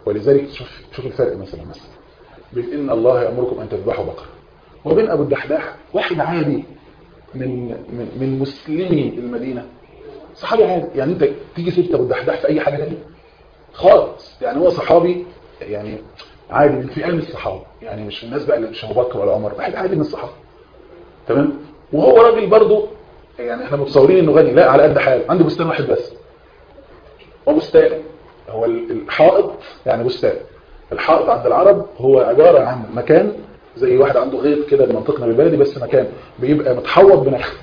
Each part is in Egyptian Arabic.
ولذلك شوف شوف الفرق مثلا مثلا بين ان الله يامركم ان تذبحوا بقره وبين ابو الدحداح واحد عادي من من من مسلمي المدينه صحابي عادي يعني انت تيجي سيره ابو الدحداح في اي حاجه ثانيه خالص يعني هو صحابي يعني عادي من فئام الصحابه يعني مش الناس بقى اللي مش ابو بكر ولا عمر واحد عادي من الصحابه تمام وهو راجل برضه يعني احنا متصورين انه غني لا على قد حاله عنده بستان واحد بس وبستان هو الحائط يعني بستان الحائط عند العرب هو عبارة عن مكان زي واحد عنده غيط كده بمنطقنا بالبلدي بس مكان بيبقى متحوط بنخل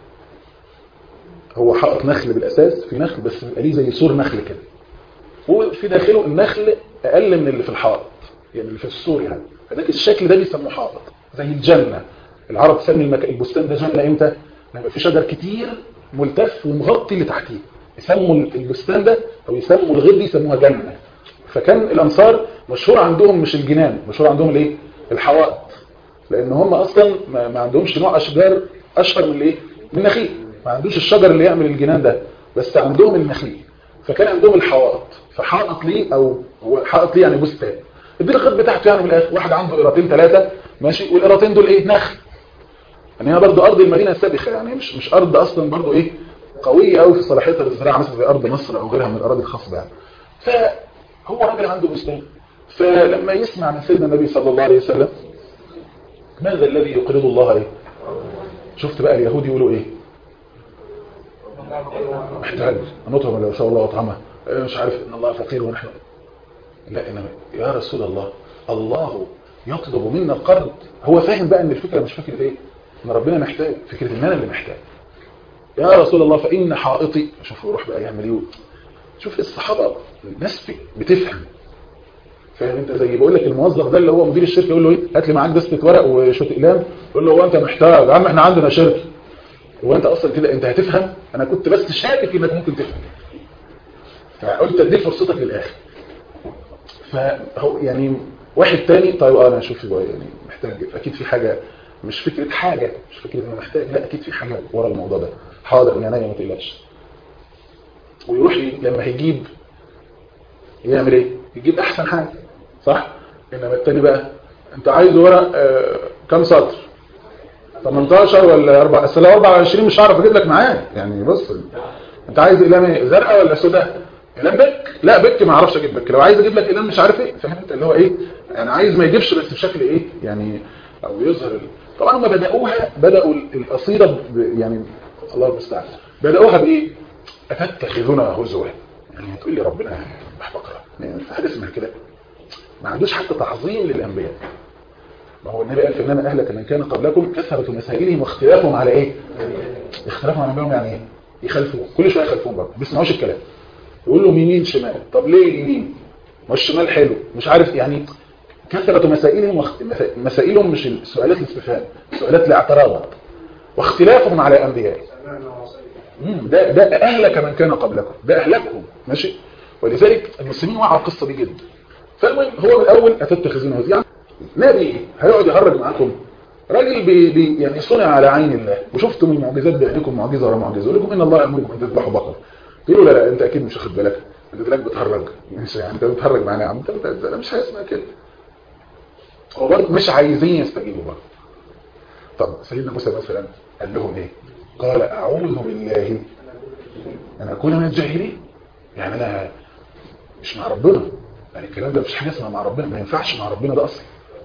هو حائط نخل بالاساس في نخل بس بيبقى ليه زي سور نخل كده وفي داخله النخل اقل من اللي في الحائط يعني اللي في السور يعني فذاك الشكل ده بيسموه حائط زي الجنه العرب تسمي المكان البستان ده جنه امتى لما في شجر كتير ملتف ومغطي اللي تحتيه يسموا البستان ده او يسموا الغيط دي يسموها جنه فكان الانصار مشهور عندهم مش الجنان مشهور عندهم الايه الحوائط لان هم اصلا ما, ما عندهمش نوع اشجار اشهر من الايه من النخيل ما عندوش الشجر اللي يعمل الجنان ده بس عندهم النخيل فكان عندهم الحوائط فحائط ليه او هو حائط ليه يعني بستان دي الخط بتاعته يعني من الاخر واحد عنده قيراطين ثلاثه ماشي والقيراطين دول ايه نخل يعني هي برضه ارض المدينه السابخه يعني مش مش ارض اصلا برضه ايه قويه قوي في صلاحيتها للزراعه مثلا زي ارض مصر او غيرها من الاراضي الخصبه يعني فهو راجل عنده بستان فلما يسمع من سيدنا النبي صلى الله عليه وسلم ماذا الذي يقرض الله ايه شفت بقى اليهود يقولوا ايه محتاج نطعم لو شاء الله وطعمه مش عارف ان الله فقير ونحن لا إنما يا رسول الله الله يطلب منا القرض هو فاهم بقى ان الفكره مش فكره ايه ان ربنا محتاج فكره ان انا اللي محتاج يا رسول الله فان حائطي شوف يروح بقى يعمل ايه شوف الصحابه الناس بتفهم فاهم انت زي بقول لك الموظف ده اللي هو مدير الشركه يقول له ايه هات لي معاك دستة ورق وشويه اقلام يقول له هو انت محتاج يا عم احنا عندنا شركه هو انت اصلا كده انت هتفهم انا كنت بس شاكك انك ممكن تفهم فقلت اديك فرصتك للاخر فهو يعني واحد تاني طيب انا اشوف يعني محتاج اكيد في حاجه مش فكره حاجه مش فكره انه محتاج لا اكيد في حاجه ورا الموضوع ده حاضر يا نايم ما تقلقش ويروح لما هيجيب يعمل ايه يجيب احسن حاجه صح انما التاني بقى انت عايز ورق آه كام سطر 18 ولا 4 اصل لو 24 مش هعرف اجيب لك معاه يعني بص انت عايز اقلام ايه زرقاء ولا سوداء اقلام بك لا بك ما اعرفش اجيب بك لو عايز اجيب لك اقلام مش عارف ايه فهمت اللي هو ايه يعني عايز ما يجيبش بس بشكل ايه يعني او يظهر ال... طبعا هم بداوها بداوا القصيده ب... يعني الله المستعان بداوها بايه اتتخذون هزوا يعني تقول لي ربنا يذبح بقره يعني في حاجه اسمها كده ما عندوش حتى تعظيم للانبياء ما هو النبي قال في انما اهلك من كان قبلكم كثرة مسائلهم واختلافهم على ايه اختلافهم على انبيائهم يعني ايه يخالفوا كل شويه يخالفون برضه ما بيسمعوش الكلام يقول لهم يمين شمال طب ليه يمين ما الشمال حلو مش عارف يعني كثرة مسائلهم واخت... مسائلهم مش سؤالات الاستفهام سؤالات الاعتراض واختلافهم على انبيائهم ده ده اهلك من كان قبلكم ده اهلكهم ماشي ولذلك المسلمين وعوا القصه دي جدا فالمهم هو من الاول اتتخذونه يعني نبي هيقعد يهرج معاكم راجل بي بي يعني صنع على عين الله وشفتم المعجزات بعينكم معجزه ورا معجزه يقول لكم ان الله يامركم ان تذبحوا بقره تقولوا لا لا انت اكيد مش واخد بالك انت تلاقيك بتهرج مش يعني انت بتهرج معانا يا عم انت انا مش هسمع كده هو برضه مش عايزين يستجيبوا برضه طب سيدنا موسى مثلا قال لهم ايه قال اعوذ بالله ان اكون من الجاهلين يعني انا مش مع ربنا يعني الكلام ده مش حاجه اسمها مع ربنا ما ينفعش مع ربنا ده اصلا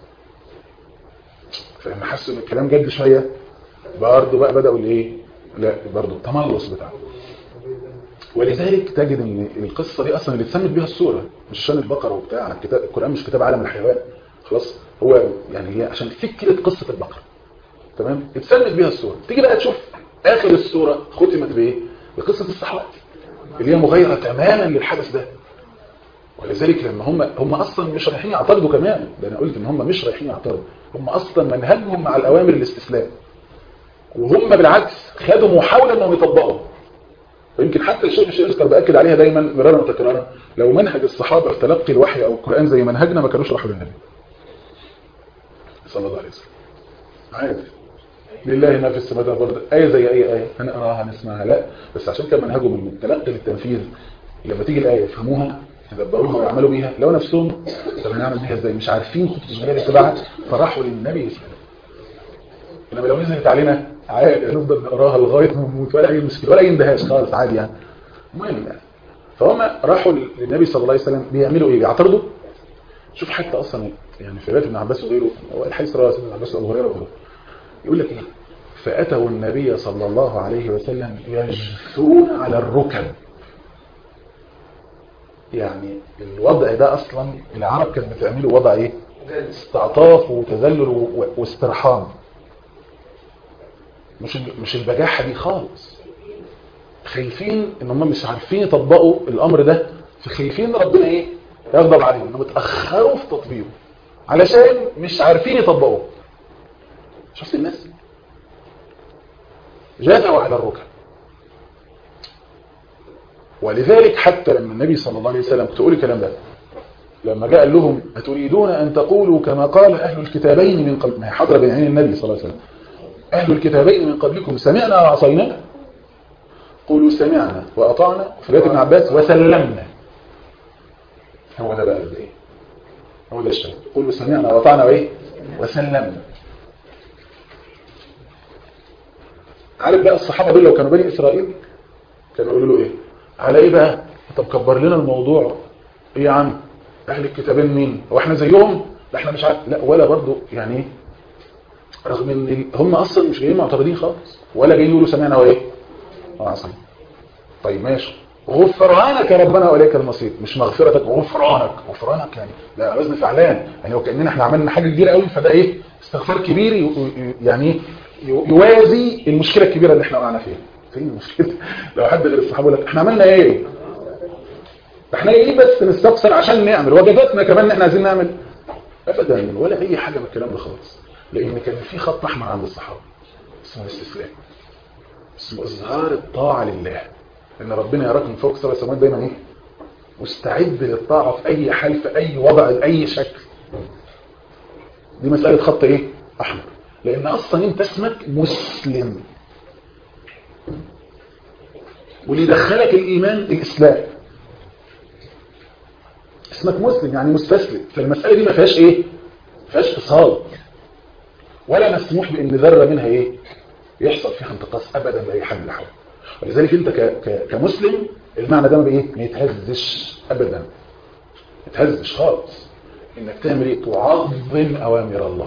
فلما حسوا ان الكلام جد شويه برضه بقى بداوا الايه لا برضه التملص بتاعه ولذلك تجد ان القصه دي اصلا اللي اتسمت بيها السوره مش عشان البقره وبتاع الكتاب القران مش كتاب عالم الحيوان خلاص هو يعني هي عشان فكره قصه البقره تمام اتسمت بيها السوره تيجي بقى تشوف اخر السوره ختمت بايه بقصه الصحابه اللي هي مغايره تماما للحدث ده ولذلك لما هم هم اصلا مش رايحين يعترضوا كمان ده انا قلت ان هم مش رايحين يعترضوا هم اصلا منهجهم مع الاوامر الاستسلام وهم بالعكس خدوا محاوله انهم يطبقوا ويمكن حتى الشيخ مش يذكر باكد عليها دايما مرارا وتكرارا لو منهج الصحابه في تلقي الوحي او القران زي منهجنا ما كانوش راحوا للنبي صلى الله عليه وسلم عادي لله ما في السماوات والارض ايه زي اي ايه هنقراها هنسمعها لا بس عشان كان منهجهم من التلقي للتنفيذ لما تيجي الايه يفهموها يدبروها ويعملوا بيها لو نفسهم طب هنعمل بيها ازاي مش عارفين خطة الجمهورية اللي تبعت فراحوا للنبي صلى الله عليه وسلم انما لو نزلت علينا عادي هنفضل نقراها لغايه ما نموت ولا اي مشكله ولا اي اندهاش خالص عادي يعني المهم يعني فهم راحوا للنبي صلى الله عليه وسلم بيعملوا ايه بيعترضوا شوف حتى اصلا يعني في روايه ابن عباس وغيره هو الحديث رواه ابن عباس وابو هريره وغيره يقول لك ايه فاتوا النبي صلى الله عليه وسلم يجثون على الركب يعني الوضع ده اصلا العرب كانت بتعمله وضع ايه استعطاف وتذلل و- واسترحام مش مش البجاحه دي خالص خايفين ان هم مش عارفين يطبقوا الامر ده فخايفين ربنا ايه يغضب عليهم انهم اتاخروا في تطبيقه علشان مش عارفين يطبقوه شفت الناس جاثوا على الركب ولذلك حتى لما النبي صلى الله عليه وسلم تقول الكلام ده لما جاء قال لهم أتريدون أن تقولوا كما قال أهل الكتابين من قبل ما هي حضر بين عين النبي صلى الله عليه وسلم أهل الكتابين من قبلكم سمعنا وعصينا قولوا سمعنا وأطعنا في رواية ابن عباس وسلمنا هو ده بقى ايه هو ده الشيء قولوا سمعنا وأطعنا وإيه وسلمنا عارف بقى الصحابة دول لو كانوا بني إسرائيل كانوا يقولوا له إيه على إيه بقى طب كبر لنا الموضوع إيه يا عم أهل الكتابين مين هو إحنا زيهم لا إحنا مش عارف لا ولا برضو يعني إيه رغم ان ال- هم اصلا مش جايين معترضين خالص ولا جايين يقولوا سمعنا وايه وعصينا طيب ماشي غفرانك يا ربنا واليك المصير مش مغفرتك غفرانك غفرانك يعني لا وزن فعلان يعني وكاننا احنا عملنا حاجه كبيره قوي فده ايه استغفار كبير ي- ي- يعني ي- يوازي المشكله الكبيره اللي احنا وقعنا فيها فين المشكله لو حد غير الصحابه يقول لك احنا عملنا ايه احنا ايه بس نستفسر عشان نعمل واجباتنا كمان ان احنا عايزين نعمل ابدا ولا اي حاجه من الكلام ده خالص لان كان في خط احمر عند الصحابه اسمه الاستسلام اسمه اظهار الطاعه لله ان ربنا يراك من فوق سبع سماوات دايما ايه مستعد للطاعه في اي حال في اي وضع باي شكل دي مساله خط ايه احمر لان اصلا انت اسمك مسلم واللي دخلك الايمان الاسلام اسمك مسلم يعني مستسلم فالمساله دي ما فيهاش ايه ما فيهاش فصال ولا مسموح بان ذره منها ايه يحصل فيها انتقاص ابدا لاي حد لحد ولذلك انت ك... ك... كمسلم المعنى ده ما بايه ما يتهزش ابدا ما يتهزش خالص انك تعمل ايه تعظم اوامر الله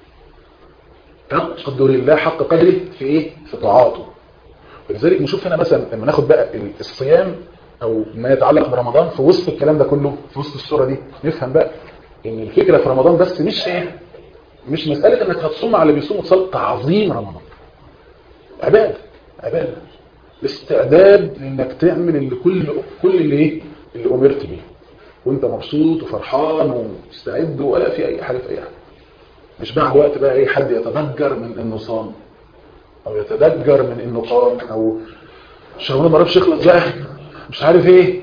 تقدر الله حق قدره في ايه في طاعاته ولذلك نشوف هنا مثلا لما ناخد بقى الصيام او ما يتعلق برمضان في وسط الكلام ده كله في وسط الصوره دي نفهم بقى ان الفكره في رمضان بس مش ايه مش مساله انك هتصوم على اللي بيصوم وتصلي تعظيم رمضان عباده عباده الاستعداد لانك تعمل اللي كل كل اللي ايه اللي امرت بيه وانت مبسوط وفرحان ومستعد ولا في اي حاجه في اي حاجه مش بعد وقت بقى اي حد يتضجر من انه صام او يتضجر من انه قام او شغله ما عرفش يخلص بقى مش عارف ايه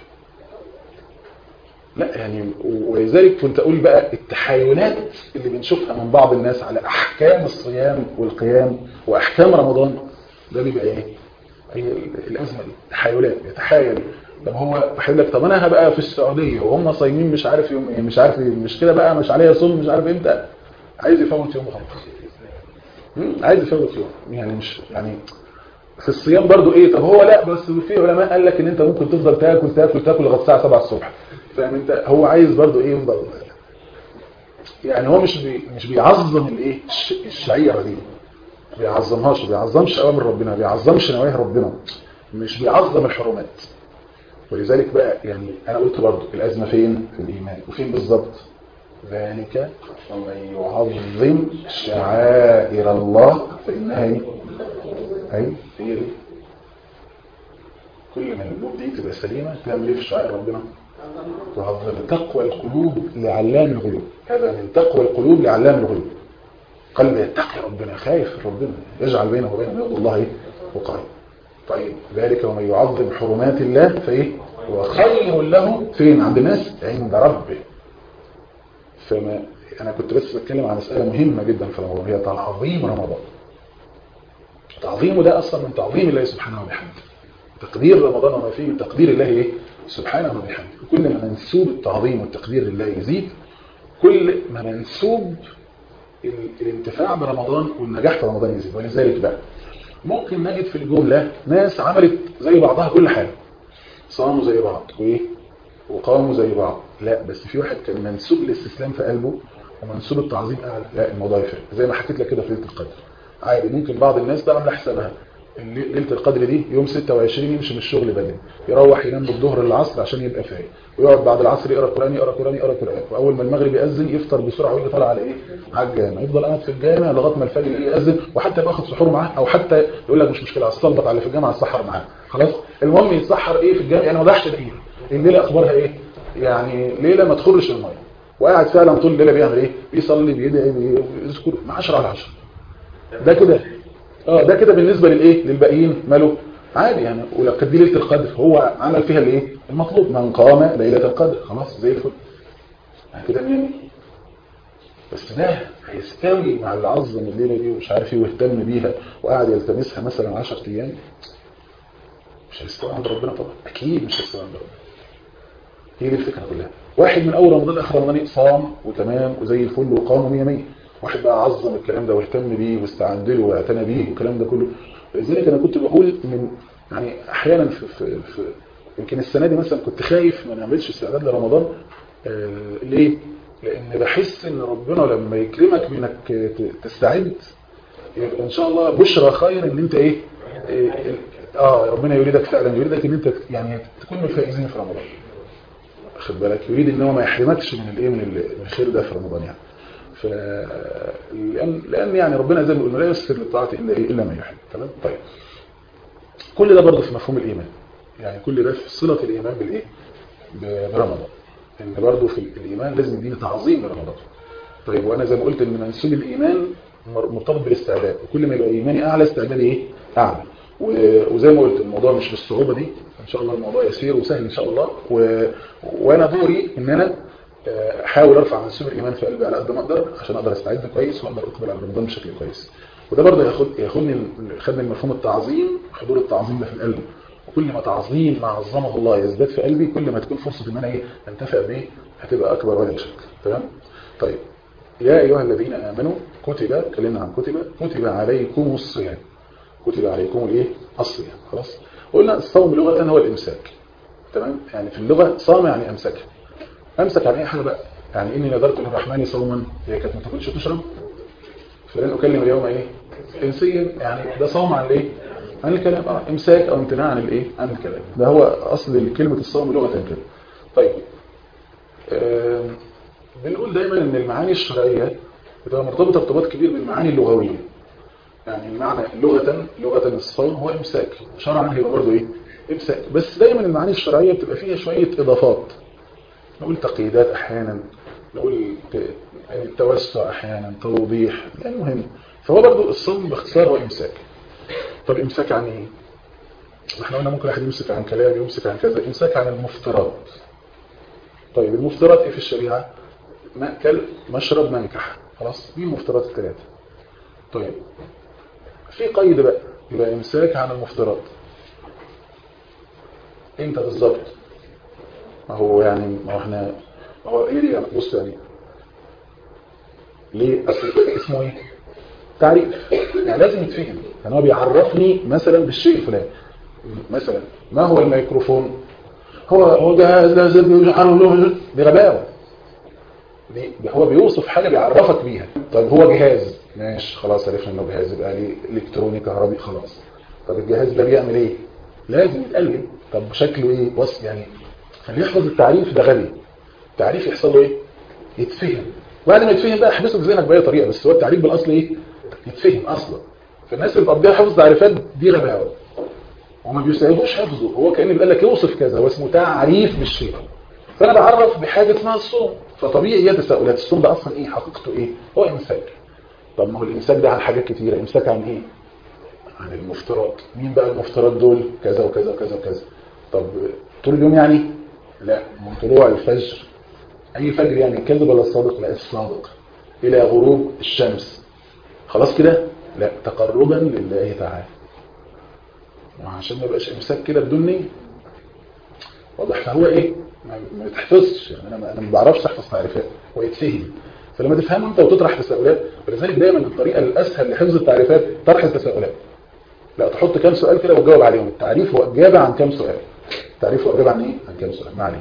لا يعني ولذلك كنت اقول بقى التحايلات اللي بنشوفها من بعض الناس على احكام الصيام والقيام واحكام رمضان ده بيبقى ايه هي الازمه دي تحايلات يتحايل طب هو بحيل لك طب انا هبقى في السعوديه وهم صايمين مش عارف يوم ايه مش عارف مش كده بقى مش عليا صوم مش عارف امتى عايز يفوت يوم خلاص عايز يفوت يوم يعني مش يعني في الصيام برضو ايه طب هو لا بس في علماء قال لك ان انت ممكن تفضل تاكل تاكل تاكل لغايه الساعه 7 الصبح فاهم انت هو عايز برضو ايه يفضل يعني هو مش بي مش بيعظم الايه الشعيره دي ما بيعظمهاش ما بيعظمش اوامر ربنا ما بيعظمش نواهي ربنا مش بيعظم الحرمات ولذلك بقى يعني انا قلت برضو الازمه فين في الايمان وفين بالظبط ذلك ومن يعظم شعائر الله فانها ايه اي هي دي كل ما القلوب دي تبقى سليمه تعمل ايه في شعائر ربنا تعظم تقوى القلوب لعلام الغيوب هذا من تقوى القلوب لعلام الغيوب قلب يتقي ربنا خايف ربنا يجعل بينه وبين بيض الله ايه وقاية طيب ذلك ومن يعظم حرمات الله فايه وخير له فين عند الناس عند ربه فما انا كنت بس بتكلم عن مسألة مهمة جدا في رمضان هي تعظيم رمضان تعظيمه ده اصلا من تعظيم الله سبحانه وبحمده تقدير رمضان وما فيه تقدير الله ايه سبحانه وبحمده كل ما منسوب التعظيم والتقدير لله يزيد كل ما منسوب ال- الانتفاع برمضان والنجاح في رمضان يزيد ولذلك بقى ممكن نجد في الجملة ناس عملت زي بعضها كل حاجة صاموا زي بعض وايه وقاموا زي بعض لا بس في واحد كان منسوب الاستسلام في قلبه ومنسوب التعظيم اعلى لا الموضوع يفرق زي ما حكيت لك كده في ليله القدر عادي ممكن بعض الناس ده عامله حسابها اللي- ليله القدر دي يوم 26 يمشي من الشغل بدري يروح ينام بالظهر للعصر عشان يبقى فايق ويقعد بعد العصر يقرا قران يقرا قران يقرا قران واول ما المغرب ياذن يفطر بسرعه ويجي طالع على ايه على الجامع يفضل قاعد في الجامع لغايه ما الفجر ياذن وحتى ياخد سحور معاه او حتى يقول لك مش مشكله استلبط على اللي في الجامع اتسحر معاه خلاص المهم يتسحر ايه في الجامع يعني ما ضيعش دقيقه الليله اخبارها ايه يعني ليله ما تخرش الميه وقاعد فعلا طول الليله بيعمل ايه بيصلي بيدعي بيذكر 10 على 10 ده كده اه ده كده بالنسبه للايه للباقيين ماله عادي يعني ولو كانت دي ليله القدر هو عمل فيها الايه المطلوب من قام ليله القدر خلاص زي الفل يعني كده مين بس ده هيستوي مع اللي عظم الليله دي ومش عارف ايه واهتم بيها وقاعد يلتمسها مثلا 10 ايام مش هيستوي عند ربنا طبعا اكيد مش هيستوي عند ربنا هي دي الفكره كلها واحد من اول رمضان لاخر رمضان صام وتمام وزي الفل وقام ومية مية واحد بقى عظم الكلام ده واهتم بيه واستعد له واعتنى بيه والكلام ده كله لذلك انا كنت بقول من يعني احيانا في, في, في يمكن السنه دي مثلا كنت خايف ما نعملش استعداد لرمضان آه ليه؟ لان بحس ان ربنا لما يكرمك بانك ت- تستعد يبقى ان شاء الله بشرى خير ان انت ايه اه, آه ربنا يريدك فعلا يريدك ان انت يعني تكون من الفائزين في رمضان خد بالك يريد ان هو ما يحرمكش من الايه من ال- من الخير ده في رمضان يعني ف لان لان يعني ربنا زي ما قلنا لا يسر للطاعه الا إيه؟ الا ما يحب تمام طيب كل ده برضه في مفهوم الايمان يعني كل ده في صله الايمان بالايه ب- برمضان ان برضه في الايمان لازم يدينا تعظيم لرمضان طيب وانا زي ما قلت ان منسوب الايمان مر- مرتبط بالاستعداد وكل ما يبقى ايماني اعلى استعدادي ايه اعلى و- وزي ما قلت الموضوع مش بالصعوبه دي ان شاء الله الموضوع يسير وسهل ان شاء الله و... وانا دوري ان انا آه، احاول ارفع منسوب الايمان في قلبي على قد ما اقدر عشان اقدر استعد كويس واقدر اقبل على رمضان بشكل كويس وده برضه ياخد ياخدني خدني مفهوم التعظيم حضور التعظيم ده في القلب وكل ما تعظيم ما عظمه الله يزداد في قلبي كل ما تكون فرصه ان انا ايه انتفع بيه هتبقى اكبر ولا شك تمام طيب يا ايها الذين امنوا كتب اتكلمنا عن كتب كتب عليكم الصيام كتب عليكم الايه الصيام خلاص قلنا الصوم لغه هو الامساك تمام يعني في اللغه صام يعني امسك امسك عن اي حاجه بقى يعني اني نذرت للرحمن صوما هي كانت ما تاكلش وتشرب فلن اكلم اليوم ايه انسيا يعني ده صوم عن الايه عن الكلام اه امساك او امتناع عن الايه عن الكلام ده هو اصل كلمه الصوم لغه كده طيب آم، بنقول دايما ان المعاني الشرعيه بتبقى مرتبطه ارتباط كبير بالمعاني اللغويه يعني المعنى لغه لغه الصوم هو امساك شرعا هيبقى برضه ايه امساك بس دايما المعاني الشرعيه بتبقى فيها شويه اضافات نقول تقييدات احيانا نقول ت- يعني توسع احيانا توضيح المهم فهو برضه الصوم باختصار هو امساك طب امساك عن ايه ما احنا قلنا ممكن واحد يمسك عن كلام يمسك عن كذا امساك عن المفترات طيب المفترات ايه في الشريعه مأكل مشرب منكح خلاص دي المفترات الثلاثه طيب في قيد بقى يبقى امساك عن المفترات انت بالظبط ما هو يعني ما هو احنا ما هو ايه دي يعني بص يعني ليه اصل اسمه ايه تعريف يعني لازم يتفهم يعني هو بيعرفني مثلا بالشيء الفلاني مثلا ما هو الميكروفون هو هو جهاز لازم يعرف له دي غباوه دي دي هو بيوصف حاجه بيعرفك بيها طيب هو جهاز ماشي خلاص عرفنا انه جهاز يبقى ليه الكتروني كهربي خلاص طب الجهاز ده بيعمل ايه لازم يتقلب طب شكله ايه وصف يعني اللي يحفظ التعريف ده غبي التعريف يحصل له ايه يتفهم بعد ما يتفهم بقى احبسه في ذهنك باي طريقه بس هو التعريف بالاصل ايه يتفهم اصلا فالناس اللي بتقضيها حفظ تعريفات دي غباوه وما بيساعدوش حفظه هو كان بيقول لك يوصف كذا هو اسمه تعريف بالشيء فانا بعرف بحاجه اسمها الصوم فطبيعي هي تساؤلات الصوم ده اصلا ايه حقيقته ايه هو امساك طب ما هو الامساك ده عن حاجات كتيره امساك عن ايه عن المفترات مين بقى المفترات دول كذا وكذا وكذا وكذا طب طول اليوم يعني لا من طلوع الفجر اي فجر يعني الكذب ولا الصادق لا الصادق الى غروب الشمس خلاص كده لا تقربا لله تعالى وعشان ما يبقاش امساك كده بدون نيه واضح فهو ايه ما ما يتحفظش يعني انا ما انا ما بعرفش احفظ تعريفات هو يتفهم فلما تفهمه انت وتطرح تساؤلات ولذلك دايما الطريقه الاسهل لحفظ التعريفات طرح التساؤلات لا تحط كام سؤال كده وتجاوب عليهم التعريف هو اجابه عن كام سؤال التعريف هو اجابه عن ايه عن كام سؤال ما عليه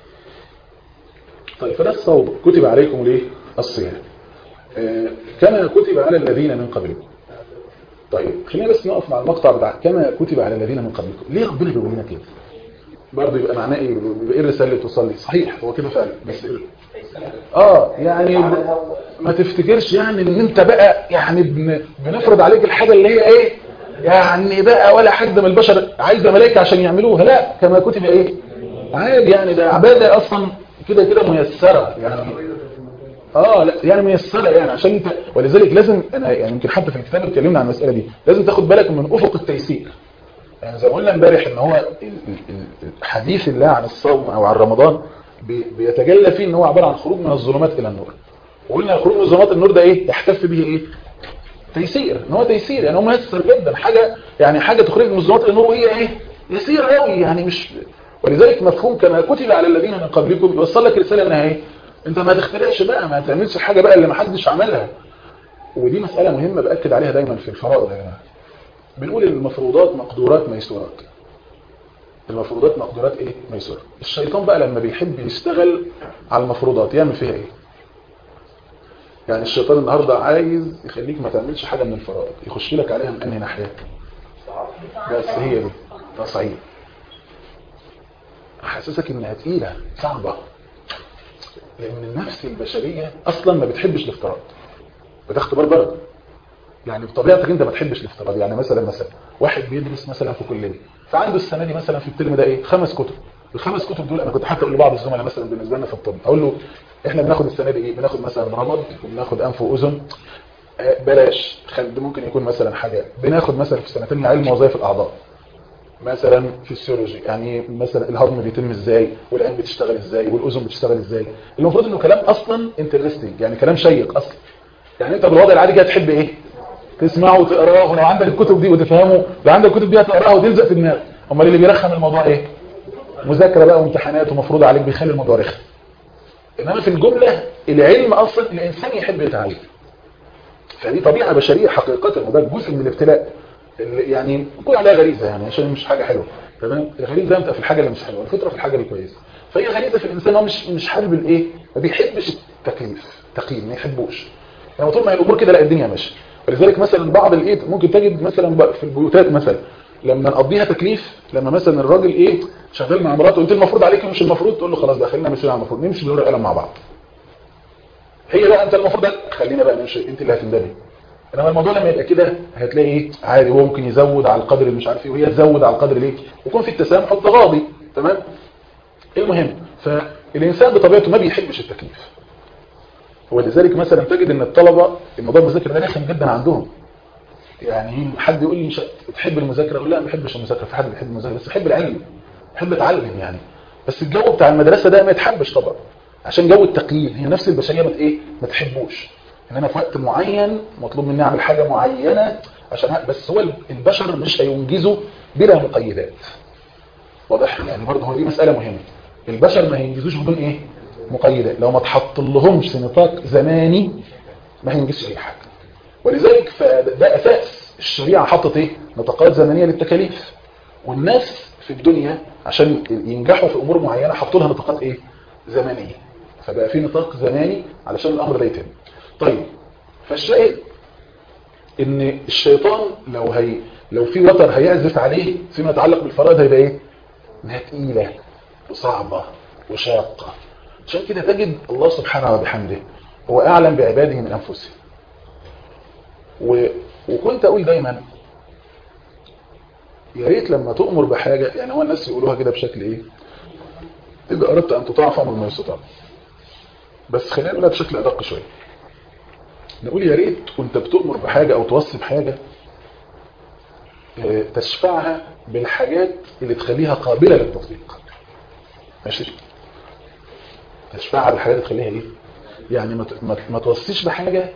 طيب فده الصوم كتب عليكم ليه الصيام آه، كما كتب على الذين من قبلكم طيب خلينا بس نقف مع المقطع بتاع كما كتب على الذين من قبلكم ليه ربنا بيقول لنا كده برضه يبقى معناه ايه يبقى ايه الرساله اللي توصل لي صحيح هو كده فعلا بس إيه؟ اه يعني ب- ما تفتكرش يعني ان انت بقى يعني بن بنفرض عليك الحاجه اللي هي ايه يعني بقى ولا حد من البشر عايزه ملائكه عشان يعملوها لا كما كتب ايه عادي يعني ده عباده اصلا كده كده ميسره يعني اه لا يعني ميسره يعني عشان انت ولذلك لازم انا يعني يمكن حتى في الكتاب اتكلمنا عن المساله دي لازم تاخد بالك من افق التيسير يعني زي ما قلنا امبارح ان هو ال- ال- ال- حديث الله عن الصوم او عن رمضان بي- بيتجلى فيه ان هو عباره عن خروج من الظلمات الى النور وقلنا الخروج من الظلمات النور ده ايه يحتف به ايه تيسير ان هو تيسير يعني هو ميسر جدا حاجه يعني حاجه تخرج من الظلمات الى النور وهي ايه يسير قوي يعني مش ولذلك مفهوم كما كتب على الذين من قبلكم يوصل لك رساله انها ايه انت ما تخترعش بقى ما تعملش حاجه بقى اللي ما حدش عملها ودي مساله مهمه باكد عليها دايما في الفرائض يا جماعه بنقول المفروضات مقدورات ميسورات المفروضات مقدورات ايه ميسورة الشيطان بقى لما بيحب يشتغل على المفروضات يعمل فيها ايه يعني الشيطان النهارده عايز يخليك ما تعملش حاجه من الفرائض يخش لك عليها من انهي ناحيه بس هي دي تصعيد حاسسك انها تقيله صعبه لان النفس البشريه اصلا ما بتحبش الافتراض وده اختبار برضه يعني بطبيعتك انت ما تحبش الافتراض يعني مثلا مثلا واحد بيدرس مثلا في كليه فعنده السنه دي مثلا في الترم ده ايه خمس كتب الخمس كتب دول انا كنت حتى اقول لبعض الزملاء مثلا بالنسبه لنا في الطب اقول له احنا بناخد السنه دي ايه بناخد مثلا رمد وبناخد انف واذن آه، بلاش خد ممكن يكون مثلا حاجه بناخد مثلا في سنتين علم وظائف الاعضاء مثلا فيسيولوجي يعني مثلا الهضم بيتم ازاي والعين بتشتغل ازاي والاذن بتشتغل ازاي المفروض انه كلام اصلا انترستنج يعني كلام شيق اصلا يعني انت بالوضع العادي كده تحب ايه تسمعه وتقراه ولو عندك الكتب دي وتفهمه لو عندك الكتب دي هتقراها وتلزق في دماغك امال اللي بيرخم الموضوع ايه مذاكره بقى وامتحانات ومفروض عليك بيخلي الموضوع رخم انما في الجمله العلم اصلا الانسان يحب يتعلم فدي طبيعه بشريه حقيقه وده جزء من الابتلاء اللي يعني نقول عليها غريزه يعني عشان مش حاجه حلوه تمام الغريزه امتى في الحاجه اللي مش حلوه الفطره في الحاجه اللي كويسه فهي غريزه في الانسان هو مش مش حابب الايه ما بيحبش التكليف تقييم ما يحبوش يعني طول ما هي الامور كده لا الدنيا ماشيه ولذلك مثلا بعض الايه ممكن تجد مثلا بقى في البيوتات مثلا لما نقضيها تكليف لما مثلا الراجل ايه شغال مع مراته انت المفروض عليك مش المفروض تقول له خلاص بقى خلينا ماشيين على المفروض نمشي بالورقه قلم مع بعض هي بقى انت المفروض ده خلينا بقى نمشي انت اللي هتندبي انما الموضوع لما يبقى كده هتلاقي ايه عادي هو ممكن يزود على القدر اللي مش عارف ايه وهي تزود على القدر ليه ويكون في التسامح والتغاضي تمام المهم فالانسان بطبيعته ما بيحبش التكليف ولذلك مثلا تجد ان الطلبه الموضوع المذاكره ده رخم جدا عندهم يعني حد يقول لي مش بتحب المذاكره اقول لا ما بحبش المذاكره في حد بيحب المذاكره بس بحب العلم بحب اتعلم يعني بس الجو بتاع المدرسه ده ما يتحبش طبعا عشان جو التقييد هي نفس البشريه ما ايه ما تحبوش ان انا في وقت معين مطلوب مني اعمل حاجه معينه عشان ه- بس هو البشر مش هينجزوا بلا مقيدات واضح يعني برضه هو دي مساله مهمه البشر ما هينجزوش بدون ايه مقيدات لو ما تحط لهمش نطاق زماني ما هينجزش اي حاجه ولذلك فده اساس الشريعه حطت ايه نطاقات زمنيه للتكاليف والناس في الدنيا عشان ينجحوا في امور معينه حطوا لها نطاقات ايه زمنيه فبقى في نطاق زماني علشان الامر ده يتم طيب فالشاهد ان الشيطان لو هي لو في وتر هيعزف عليه فيما يتعلق بالفرائض هيبقى ايه انها تقيله وصعبه وشاقه عشان كده تجد الله سبحانه وبحمده هو اعلم بعباده من انفسهم و... وكنت اقول دايما يا ريت لما تؤمر بحاجه يعني هو الناس يقولوها كده بشكل ايه اذا اردت ان تطاع فامر ما يستطاع بس خلينا نقولها بشكل ادق شويه نقول يا ريت وانت بتؤمر بحاجه او توصي بحاجه آه، تشفعها بالحاجات اللي تخليها قابله للتطبيق ماشي تشفعها بالحاجات اللي تخليها ايه يعني ما ت- ما ت- ما توصيش بحاجه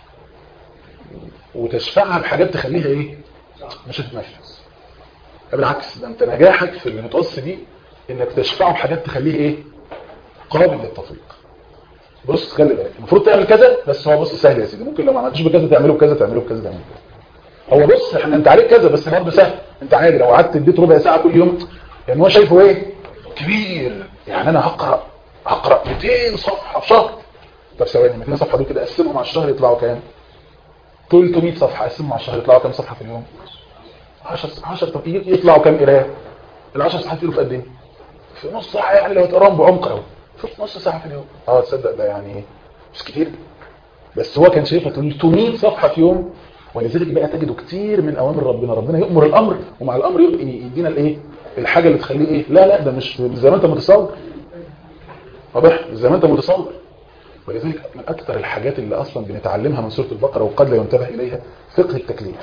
وتشفعها بحاجات تخليها ايه مش هتتنفذ بالعكس ده انت نجاحك في اللي متوصي دي انك تشفعه بحاجات تخليه ايه قابل للتطبيق بص خلي بالك المفروض تعمل كذا بس هو بص سهل يا سيدي ممكن لو ما عملتش بكذا تعمله بكذا تعمله بكذا تعمله بكذا هو بص احنا انت عليك كذا بس برضه سهل انت عادي لو قعدت اديت ربع ساعه كل يوم يعني هو شايفه ايه كبير يعني انا هقرا هقرا 200 صفحه في شهر طب ثواني 200 صفحه دول كده اقسمهم على الشهر يطلعوا كام 300 صفحه اقسمهم على الشهر يطلعوا كام صفحه في اليوم 10 10 طب يطلعوا كام قرايه ال 10 صفحات يطلعوا في قد ايه في نص ساعه يعني لو تقراهم بعمق قوي في نص ساعه في اليوم اه تصدق ده يعني مش كتير بس هو كان شايفها 300 صفحه في يوم ولذلك بقى تجده كتير من اوامر ربنا ربنا يأمر الامر ومع الامر يدينا الايه الحاجه اللي تخليه ايه لا لا ده مش زي ما انت متصور واضح زي ما انت متصور ولذلك من اكثر الحاجات اللي اصلا بنتعلمها من سوره البقره وقد لا ينتبه اليها فقه التكليف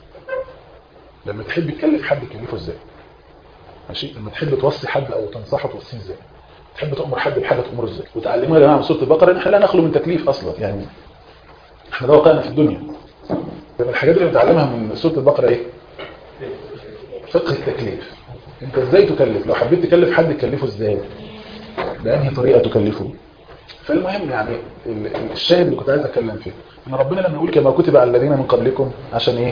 لما تحب تكلف حد تكلفه ازاي ماشي لما تحب توصي حد او تنصحه توصيه ازاي تحب تأمر حد بحاجه تأمره ازاي وتعلموها يا جماعه من سوره البقره ان احنا لا نخلو من تكليف اصلا يعني احنا ده واقعنا في الدنيا من الحاجات اللي بنتعلمها من سوره البقره ايه فقه التكليف انت ازاي تكلف لو حبيت تكلف حد تكلفه ازاي بأنهي طريقه تكلفه فالمهم يعني الشاهد اللي كنت عايز اتكلم فيه ان ربنا لما يقول كما كتب على الذين من قبلكم عشان ايه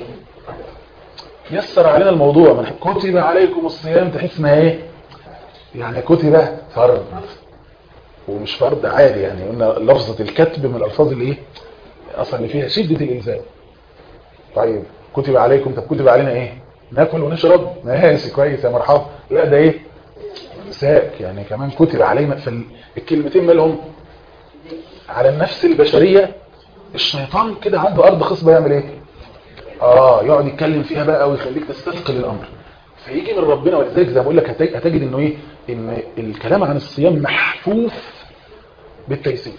يسر علينا الموضوع من كتب عليكم الصيام تحس انها ايه يعني كتب فرض ومش فرض عادي يعني قلنا لفظة الكتب من الالفاظ اللي ايه اصلا اللي فيها شدة الالزام طيب كتب عليكم طب كتب علينا ايه ناكل ونشرب ماشي كويس يا مرحبا لا ده ايه ساك يعني كمان كتب علينا فالكلمتين مالهم على النفس البشرية الشيطان كده عنده ارض خصبة يعمل ايه اه يقعد يتكلم فيها بقى ويخليك تستثقل الامر فيجي من ربنا ولذلك زي ما بقول لك هتجد انه ايه ان الكلام عن الصيام محفوف بالتيسير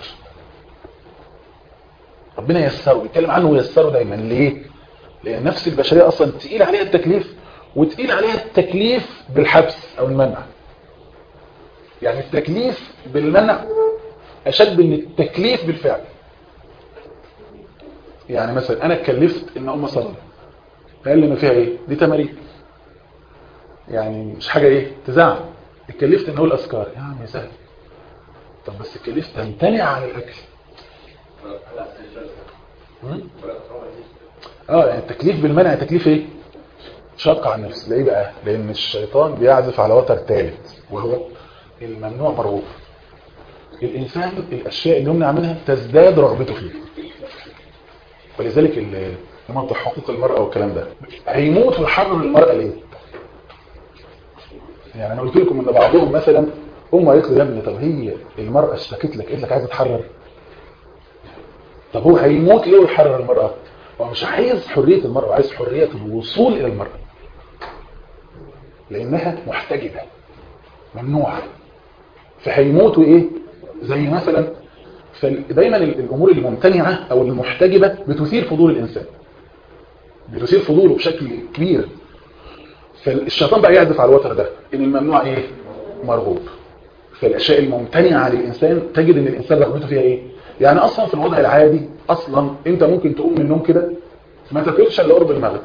ربنا يسره بيتكلم عنه ويسره دايما ليه لان النفس البشريه اصلا تقيل عليها التكليف وتقيل عليها التكليف بالحبس او المنع يعني التكليف بالمنع اشد من التكليف بالفعل يعني مثلا انا اتكلفت ان ام اصلي قال لي ما فيها ايه دي تمارين يعني مش حاجه ايه تزعل اتكلفت ان اقول اذكار يا عم سهل طب بس اتكلفت تمتنع عن الاكل اه يعني التكليف بالمنع تكليف ايه شق على النفس ليه بقى لان الشيطان بيعزف على وتر ثالث وهو الممنوع مرغوب الانسان الاشياء اللي يمنع منها تزداد رغبته فيه ولذلك منطق حقوق المرأة والكلام ده هيموت ويحرر المرأة ليه يعني انا قلت لكم ان بعضهم مثلا هم يقول يا ابني طب هي المرأة اشتكت لك قالت لك عايزه تحرر طب هو هيموت ليه ويحرر المرأة هو مش عايز حرية المرأة عايز حرية الوصول الى المرأة لانها محتجبة ممنوعة فهيموتوا ايه زي مثلا فدايما الامور الممتنعة او المحتجبة بتثير فضول الانسان بتثير فضوله بشكل كبير فالشيطان بقى يعزف على الوتر ده ان الممنوع ايه مرغوب فالاشياء الممتنعة للانسان تجد ان الانسان رغبته فيها ايه يعني اصلا في الوضع العادي اصلا انت ممكن تقوم من النوم كده ما تاكلش الا قرب المغرب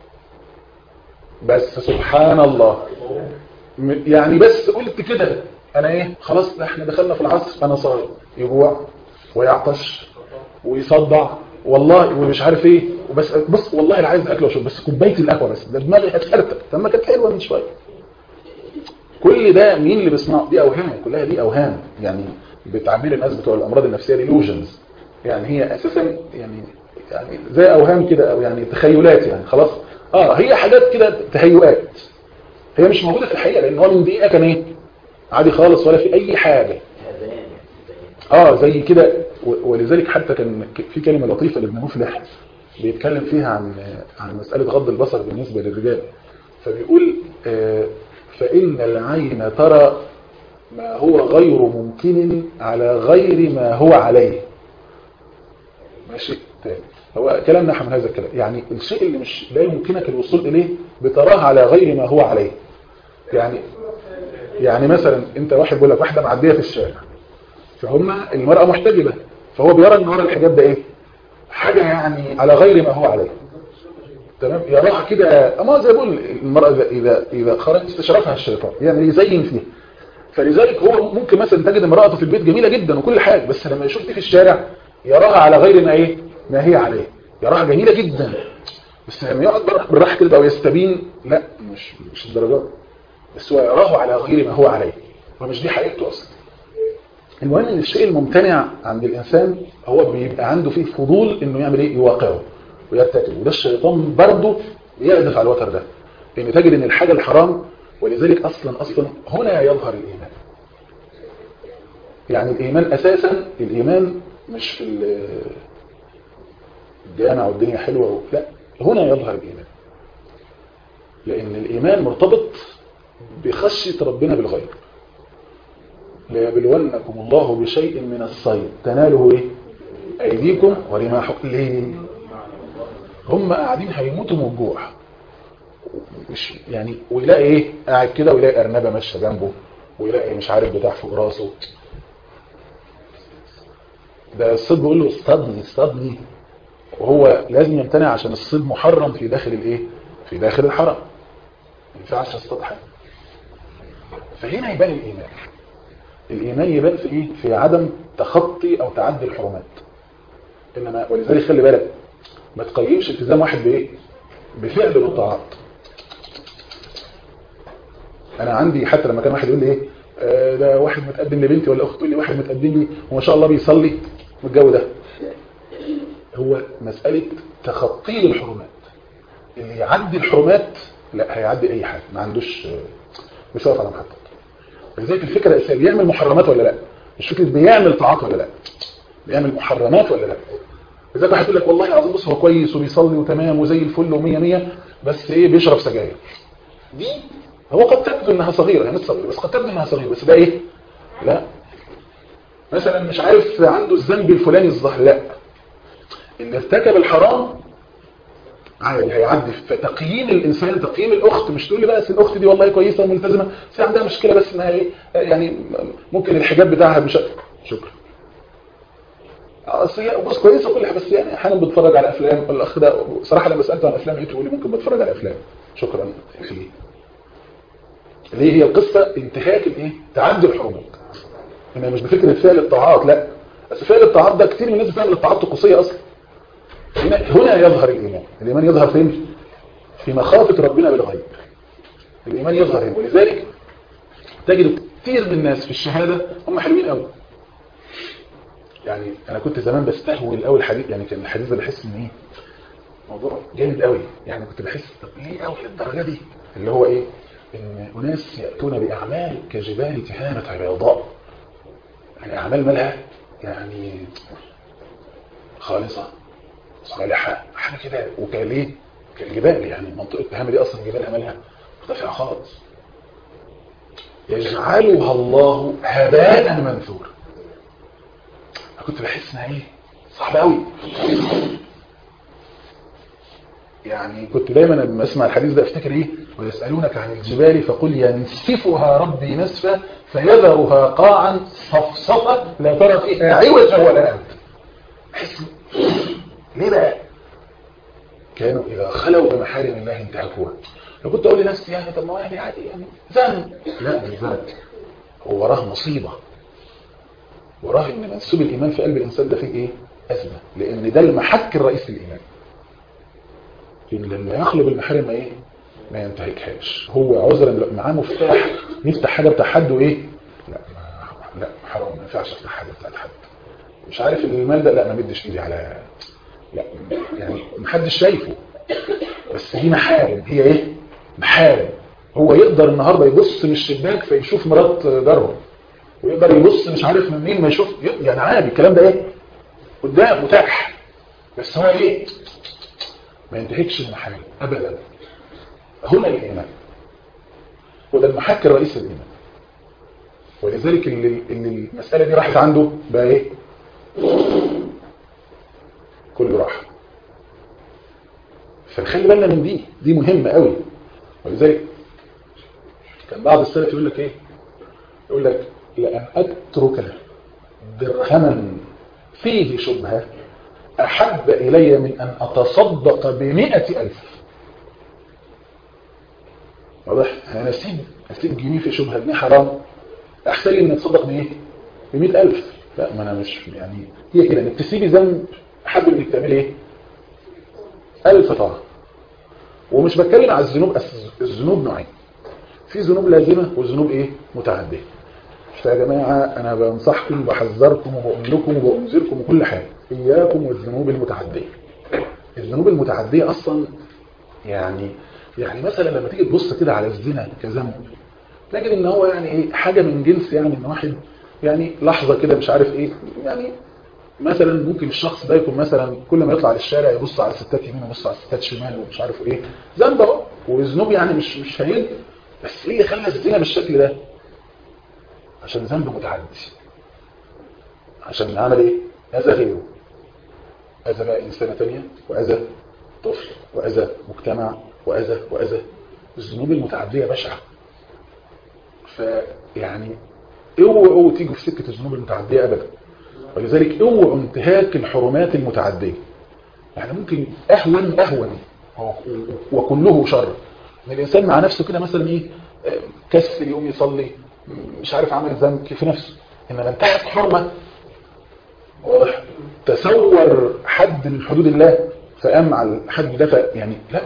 بس سبحان الله يعني بس قلت كده انا ايه خلاص احنا دخلنا في العصر انا صايم يجوع ويعطش ويصدع والله ومش عارف ايه وبس بص والله انا عايز اكل واشرب بس كوبايه القهوه بس ده دماغي هتفرتك طب ما كانت حلوه من شويه كل ده مين اللي بيصنع دي اوهام كلها دي اوهام يعني بتعبير الناس بتوع الامراض النفسيه ديلوجنز يعني هي اساسا يعني يعني زي اوهام كده او يعني تخيلات يعني خلاص اه هي حاجات كده تهيؤات هي مش موجوده في الحقيقه لان هو من دقيقه كان ايه عادي خالص ولا في اي حاجه اه زي كده ولذلك حتى كان في كلمه لطيفه لابن مفلح بيتكلم فيها عن عن مساله غض البصر بالنسبه للرجال فبيقول آه فان العين ترى ما هو غير ممكن على غير ما هو عليه ماشي تاني هو كلام نحن من هذا الكلام يعني الشيء اللي مش لا يمكنك الوصول إليه بتراه على غير ما هو عليه يعني يعني مثلا انت واحد بيقول لك واحدة معدية في الشارع فهم المرأة محتجبة فهو بيرى ان ورا الحجاب ده ايه حاجة يعني على غير ما هو عليه تمام يراها كده اما زي بقول المرأة اذا اذا خرجت استشرفها الشيطان يعني يزين فيها فلذلك هو ممكن مثلا تجد امرأته في البيت جميلة جدا وكل حاجة بس لما يشوف دي في الشارع يراها على غير ما ايه ما هي عليه يراها جميلة جدا بس لما يقعد بالراحه كده او يستبين لا مش مش الدرجات بس هو يراه على غير ما هو عليه ومش دي حقيقته اصلا المهم ان الشيء الممتنع عند الانسان هو بيبقى عنده فيه فضول انه يعمل ايه يواقعه ويرتكب وده الشيطان برضه بيعزف على الوتر ده لان تجد ان الحاجه الحرام ولذلك اصلا اصلا هنا يظهر الايمان يعني الايمان اساسا الايمان مش في الجامع والدنيا حلوه لا هنا يظهر الإيمان لأن الإيمان مرتبط بخشية ربنا بالغيب ليبلونكم الله بشيء من الصيد تناله إيه؟ أيديكم ورماحكم ليه؟ هم قاعدين هيموتوا من الجوع مش يعني ويلاقي ايه قاعد كده ويلاقي ارنبه ماشيه جنبه ويلاقي مش عارف بتاع فوق راسه ده الصيد بيقول له اصطادني اصطادني وهو لازم يمتنع عشان الصيد محرم في داخل الايه في داخل الحرم ما ينفعش اصطاد حاجه فهنا يبان الايمان الايمان يبان في ايه في عدم تخطي او تعدي الحرمات انما ولذلك خلي بالك ما تقيمش التزام واحد بايه بفعل بالطاعات انا عندي حتى لما كان واحد يقول لي ايه آه ده واحد متقدم لبنتي ولا اخت تقول لي واحد متقدم لي وما شاء الله بيصلي والجو ده هو مسألة تخطي الحرمات اللي يعدي الحرمات لا هيعدي اي حاجة ما عندوش مش واقف على محطة لذلك الفكرة الاساسيه بيعمل محرمات ولا لا مش فكرة بيعمل طاعات ولا لا بيعمل محرمات ولا لا لذلك واحد يقول لك والله العظيم بص هو كويس وبيصلي وتمام وزي الفل ومية مية بس ايه بيشرب سجاير دي هو قد تبدو انها صغيرة يعني صغيرة بس قد تبدو انها صغيرة بس ده ايه لا مثلا مش عارف عنده الذنب الفلاني الظاهر لا اللي ارتكب الحرام عادي هيعدي في تقييم الانسان تقييم الاخت مش تقول لي بقى الاخت دي والله كويسه وملتزمه بس عندها مشكله بس انها ايه يعني ممكن الحجاب بتاعها مش شكرا اصل هي بص كويسه وكل حاجه بس يعني احيانا بتفرج على افلام الاخ ده صراحه لما سالته عن افلام لقيته يقول لي ممكن بتفرج على افلام شكرا ليه ليه هي القصه انتهاك الايه تعدي الحرمات هنا مش بفكره فعل الطاعات لا بس فعل الطاعات ده كتير من الناس بتعمل الطاعات طقوسيه اصلا هنا, هنا يظهر الإيمان الإيمان يظهر فين؟ في مخافة ربنا بالغيب الإيمان يظهر هنا ولذلك تجد كثير من الناس في الشهادة هم حلوين قوي يعني أنا كنت زمان بستهوي الأول حديث يعني كان الحديث ده بحس إن إيه موضوع جامد قوي يعني كنت بحس طب ليه قوي للدرجة دي اللي هو إيه إن أناس يأتون بأعمال كجبال تهامة بيضاء يعني أعمال مالها يعني خالصة صالحة حاجة كده وكاليه كالجبال يعني منطقة تهامة دي أصلا جبال عملها مرتفعة خالص يجعلها الله هباء منثورا كنت بحس انها ايه صعب قوي يعني كنت دايما لما اسمع الحديث ده افتكر ايه ويسالونك عن الجبال فقل ينسفها ربي نسفا فيذرها قاعا صفصفا لا ترى فيها عوجا ولا امتا احس ليه بقى كانوا اذا خلوا بمحارم الله انتهكوها لو كنت اقول لنفسي يعني طب ما يعني عادي يعني ذنب لا مش ذنب هو وراه مصيبه وراه ان منسوب الايمان في قلب الانسان ده فيه ايه ازمه لان ده المحك الرئيسي للايمان ان لما يخلو بالمحارم ايه ما ينتهكهاش هو عذرا معاه مفتاح يفتح حاجه بتاع حد وايه لا ما لا حرام ما ينفعش افتح حاجه بتاعت حد مش عارف المال ده لا ما مدش ايدي على لا يعني محدش شايفه بس دي محارم هي ايه محارم هو يقدر النهارده يبص من الشباك فيشوف مرات جاره ويقدر يبص مش عارف من مين ما يشوف يعني عادي الكلام ده ايه قدام متاح بس هو ايه ما ينتهكش المحارم ابدا هنا الايمان وده المحك الرئيسي للايمان ولذلك اللي, اللي المساله دي راحت عنده بقى ايه كله راح فنخلي بالنا من دي دي مهمه قوي ولذلك كان بعض السلف يقول لك ايه يقول لك لأن أترك درهما فيه شبهة أحب إلي من أن أتصدق بمئة ألف واضح أنا أسيب أسيب جنيه في شبهة جنيه حرام احسن لي اني اتصدق بايه ب 100000 لا ما انا مش يعني هي كده انك تسيبي ذنب حابب انك تعملي ايه 1000 طاعه ومش بتكلم على الذنوب أس- الذنوب نوعين في ذنوب لازمه وذنوب ايه متعديه فيا جماعه انا بنصحكم وبحذركم وبقول لكم وبأنذركم وكل حاجه اياكم والذنوب المتعديه الذنوب المتعديه اصلا يعني يعني مثلا لما تيجي تبص كده على الزنا كذنب تجد ان هو يعني ايه حاجه من جنس يعني ان واحد يعني لحظه كده مش عارف ايه يعني مثلا ممكن الشخص ده يكون مثلا كل ما يطلع للشارع يبص على الستات يمين ويبص على الستات شمال ومش عارف ايه ذنب اهو وذنوب يعني مش مش هين بس ايه اللي خلى الزنا بالشكل ده عشان ذنب متعدي عشان عمل ايه اذى غيره اذى بقى انسانه ثانيه واذى طفل واذى مجتمع واذى واذى الذنوب المتعديه بشعه فيعني اوعوا تيجوا في سكه الذنوب المتعديه ابدا ولذلك اوعوا انتهاك الحرمات المتعديه يعني ممكن اهون اهون وكله شر ان الانسان مع نفسه كده مثلا ايه آه، كسل يقوم يصلي مش عارف عمل ذنب في نفسه انما انتهت حرمه واضح تصور حد من حدود الله فقام على الحد ده ف- يعني لا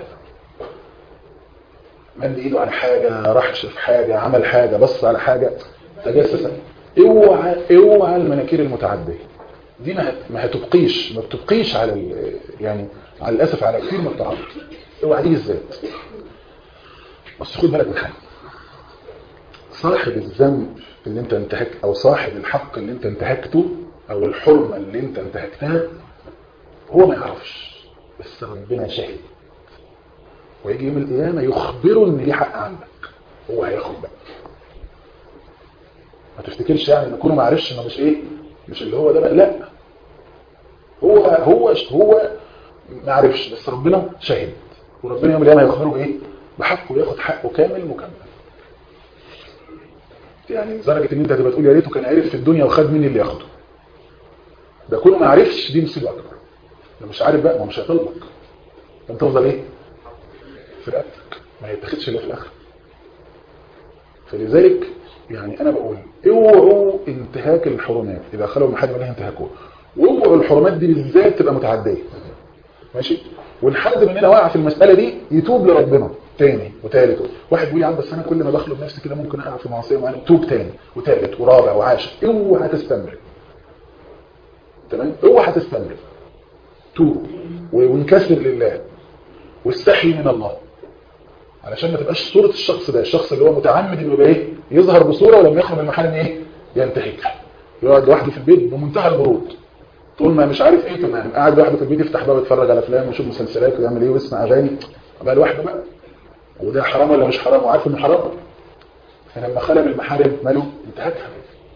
مد ايده على حاجة راح شاف حاجة عمل حاجة بص على حاجة تجسس اوعى اوعى المناكير المتعدية دي ما هت- ما هتبقيش ما بتبقيش على ال- يعني على الاسف على كثير من الطاعات اوعى دي بالذات بس خد بالك من حاجه صاحب الذنب اللي انت انتهك او صاحب الحق اللي انت انتهكته او الحرمه اللي انت انتهكتها هو ما يعرفش بس ربنا شاهد ويجي يوم القيامه يخبره ان ليه حق عندك هو هياخد بقى ما تفتكرش يعني ان كونه ما عرفش انه مش ايه مش اللي هو ده بقى لا هو هو هو ما عرفش بس ربنا شاهد وربنا يوم القيامه هيخبره بايه بحقه وياخد حقه كامل مكمل يعني لدرجه ان انت هتبقى تقول يا ريته كان عرف في الدنيا وخد مين اللي ياخده ده كونه ما عرفش دي مصيبه اكبر ده مش عارف بقى ما هو مش هيطلبك انت تفضل ايه في رقبتك ما يتاخدش الا في الاخر فلذلك يعني انا بقول اوعوا انتهاك الحرمات اذا خلوا من حد منها انتهاكوها واوعوا الحرمات دي بالذات تبقى متعديه ماشي والحد مننا واقع في المساله دي يتوب لربنا تاني وتالت واحد بيقول يا عم بس انا كل ما بخلق نفسي كده ممكن اقع في معصيه معينه توب تاني وتالت ورابع وعاشر اوعى تستمر تمام اوعى تستمر توب وانكسر لله واستحي من الله علشان ما تبقاش صورة الشخص ده الشخص اللي هو متعمد انه يبقى ايه يظهر بصورة ولما يخرج من المحل ايه ينتهك يقعد لوحده في البيت بمنتهى البرود طول ما مش عارف ايه تمام قاعد لوحده في البيت يفتح باب يتفرج على افلام ويشوف مسلسلات ويعمل ايه ويسمع اغاني بقى لوحده بقى وده حرام ولا مش حرام وعارف انه حرام فلما خلى المحارم ماله انتهكها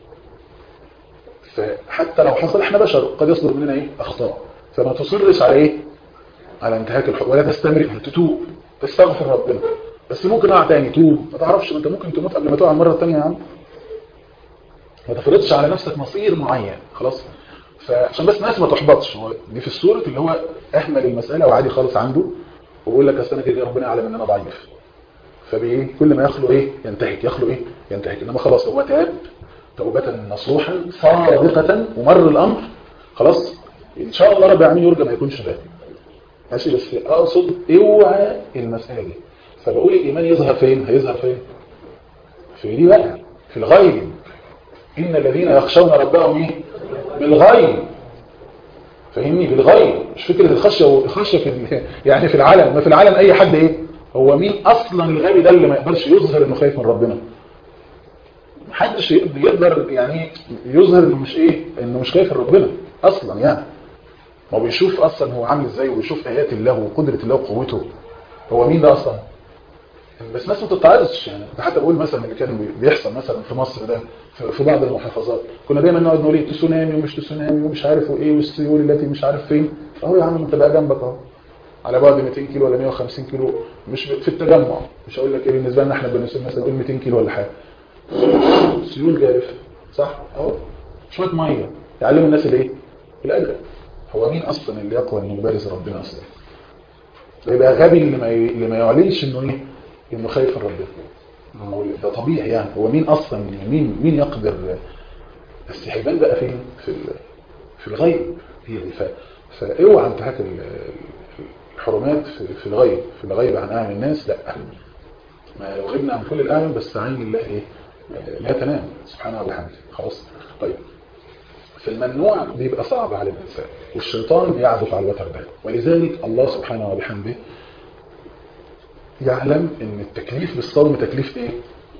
فحتى لو حصل احنا بشر قد يصدر مننا ايه اخطاء فما تصرش على ايه على انتهاك الحق ولا تستمر تتوب تستغفر ربنا بس ممكن اقع تاني توب ما تعرفش ما انت ممكن تموت قبل ما تقع المره الثانيه يا عم ما تفرضش على نفسك مصير معين خلاص فعشان بس الناس ما تحبطش هو دي في الصوره اللي هو اهمل المساله وعادي خالص عنده وبيقول لك اصل انا كده ربنا يعلم ان انا ضعيف فبايه كل ما يخلو ايه ينتهك يخلو ايه ينتهك انما خلاص هو تاب توبه نصوحا صادقه ومر الامر خلاص ان شاء الله رب العالمين يرجى ما يكونش ده ماشي بس اقصد اوعى المساله دي فبقول الايمان يظهر فين هيظهر فين في دي بقى في الغيب ان الذين يخشون ربهم ايه بالغيب فاهمني بالغيب مش فكره الخشيه الخشيه في يعني في العالم ما في العالم اي حد ايه هو مين اصلا الغبي ده اللي ما يقدرش يظهر انه خايف من ربنا محدش يقدر يعني يظهر انه مش ايه انه مش خايف من ربنا اصلا يعني ما بيشوف اصلا هو عامل ازاي وبيشوف ايات الله وقدره الله وقوته هو مين ده اصلا بس الناس ما تتعرضش يعني حتى بقول مثلا اللي كان بيحصل مثلا في مصر ده في بعض المحافظات كنا دايما نقعد نقول ايه تسونامي ومش تسونامي ومش عارف وايه والسيول التي مش عارف فين اهو يا عم انت بقى جنبك اهو على بعد 200 كيلو ولا 150 كيلو مش في التجمع مش هقول لك ايه بالنسبه لنا احنا بنسمي مثلا نقول 200 كيلو ولا حاجه سيول جارفه صح اهو شويه ميه يعلموا الناس الايه الادب هو مين اصلا اللي يقوى انه يبارز ربنا اصلا يبقى غبي اللي ما اللي ما يعلنش انه ايه انه خايف من ربنا ده طبيعي يعني هو مين اصلا مين مين يقدر بس هيبان بقى فين في في الغيب هي دي فاوعى انتهاك الحرمات في, في الغيب في الغيب عن اعين الناس لا ما لو غبنا عن كل الاعين بس عين الله ايه لا تنام سبحانه وبحمده خلاص طيب فالممنوع بيبقى صعب على الانسان والشيطان يعزف على الوتر ده ولذلك الله سبحانه وبحمده يعلم ان التكليف بالصوم تكليف ايه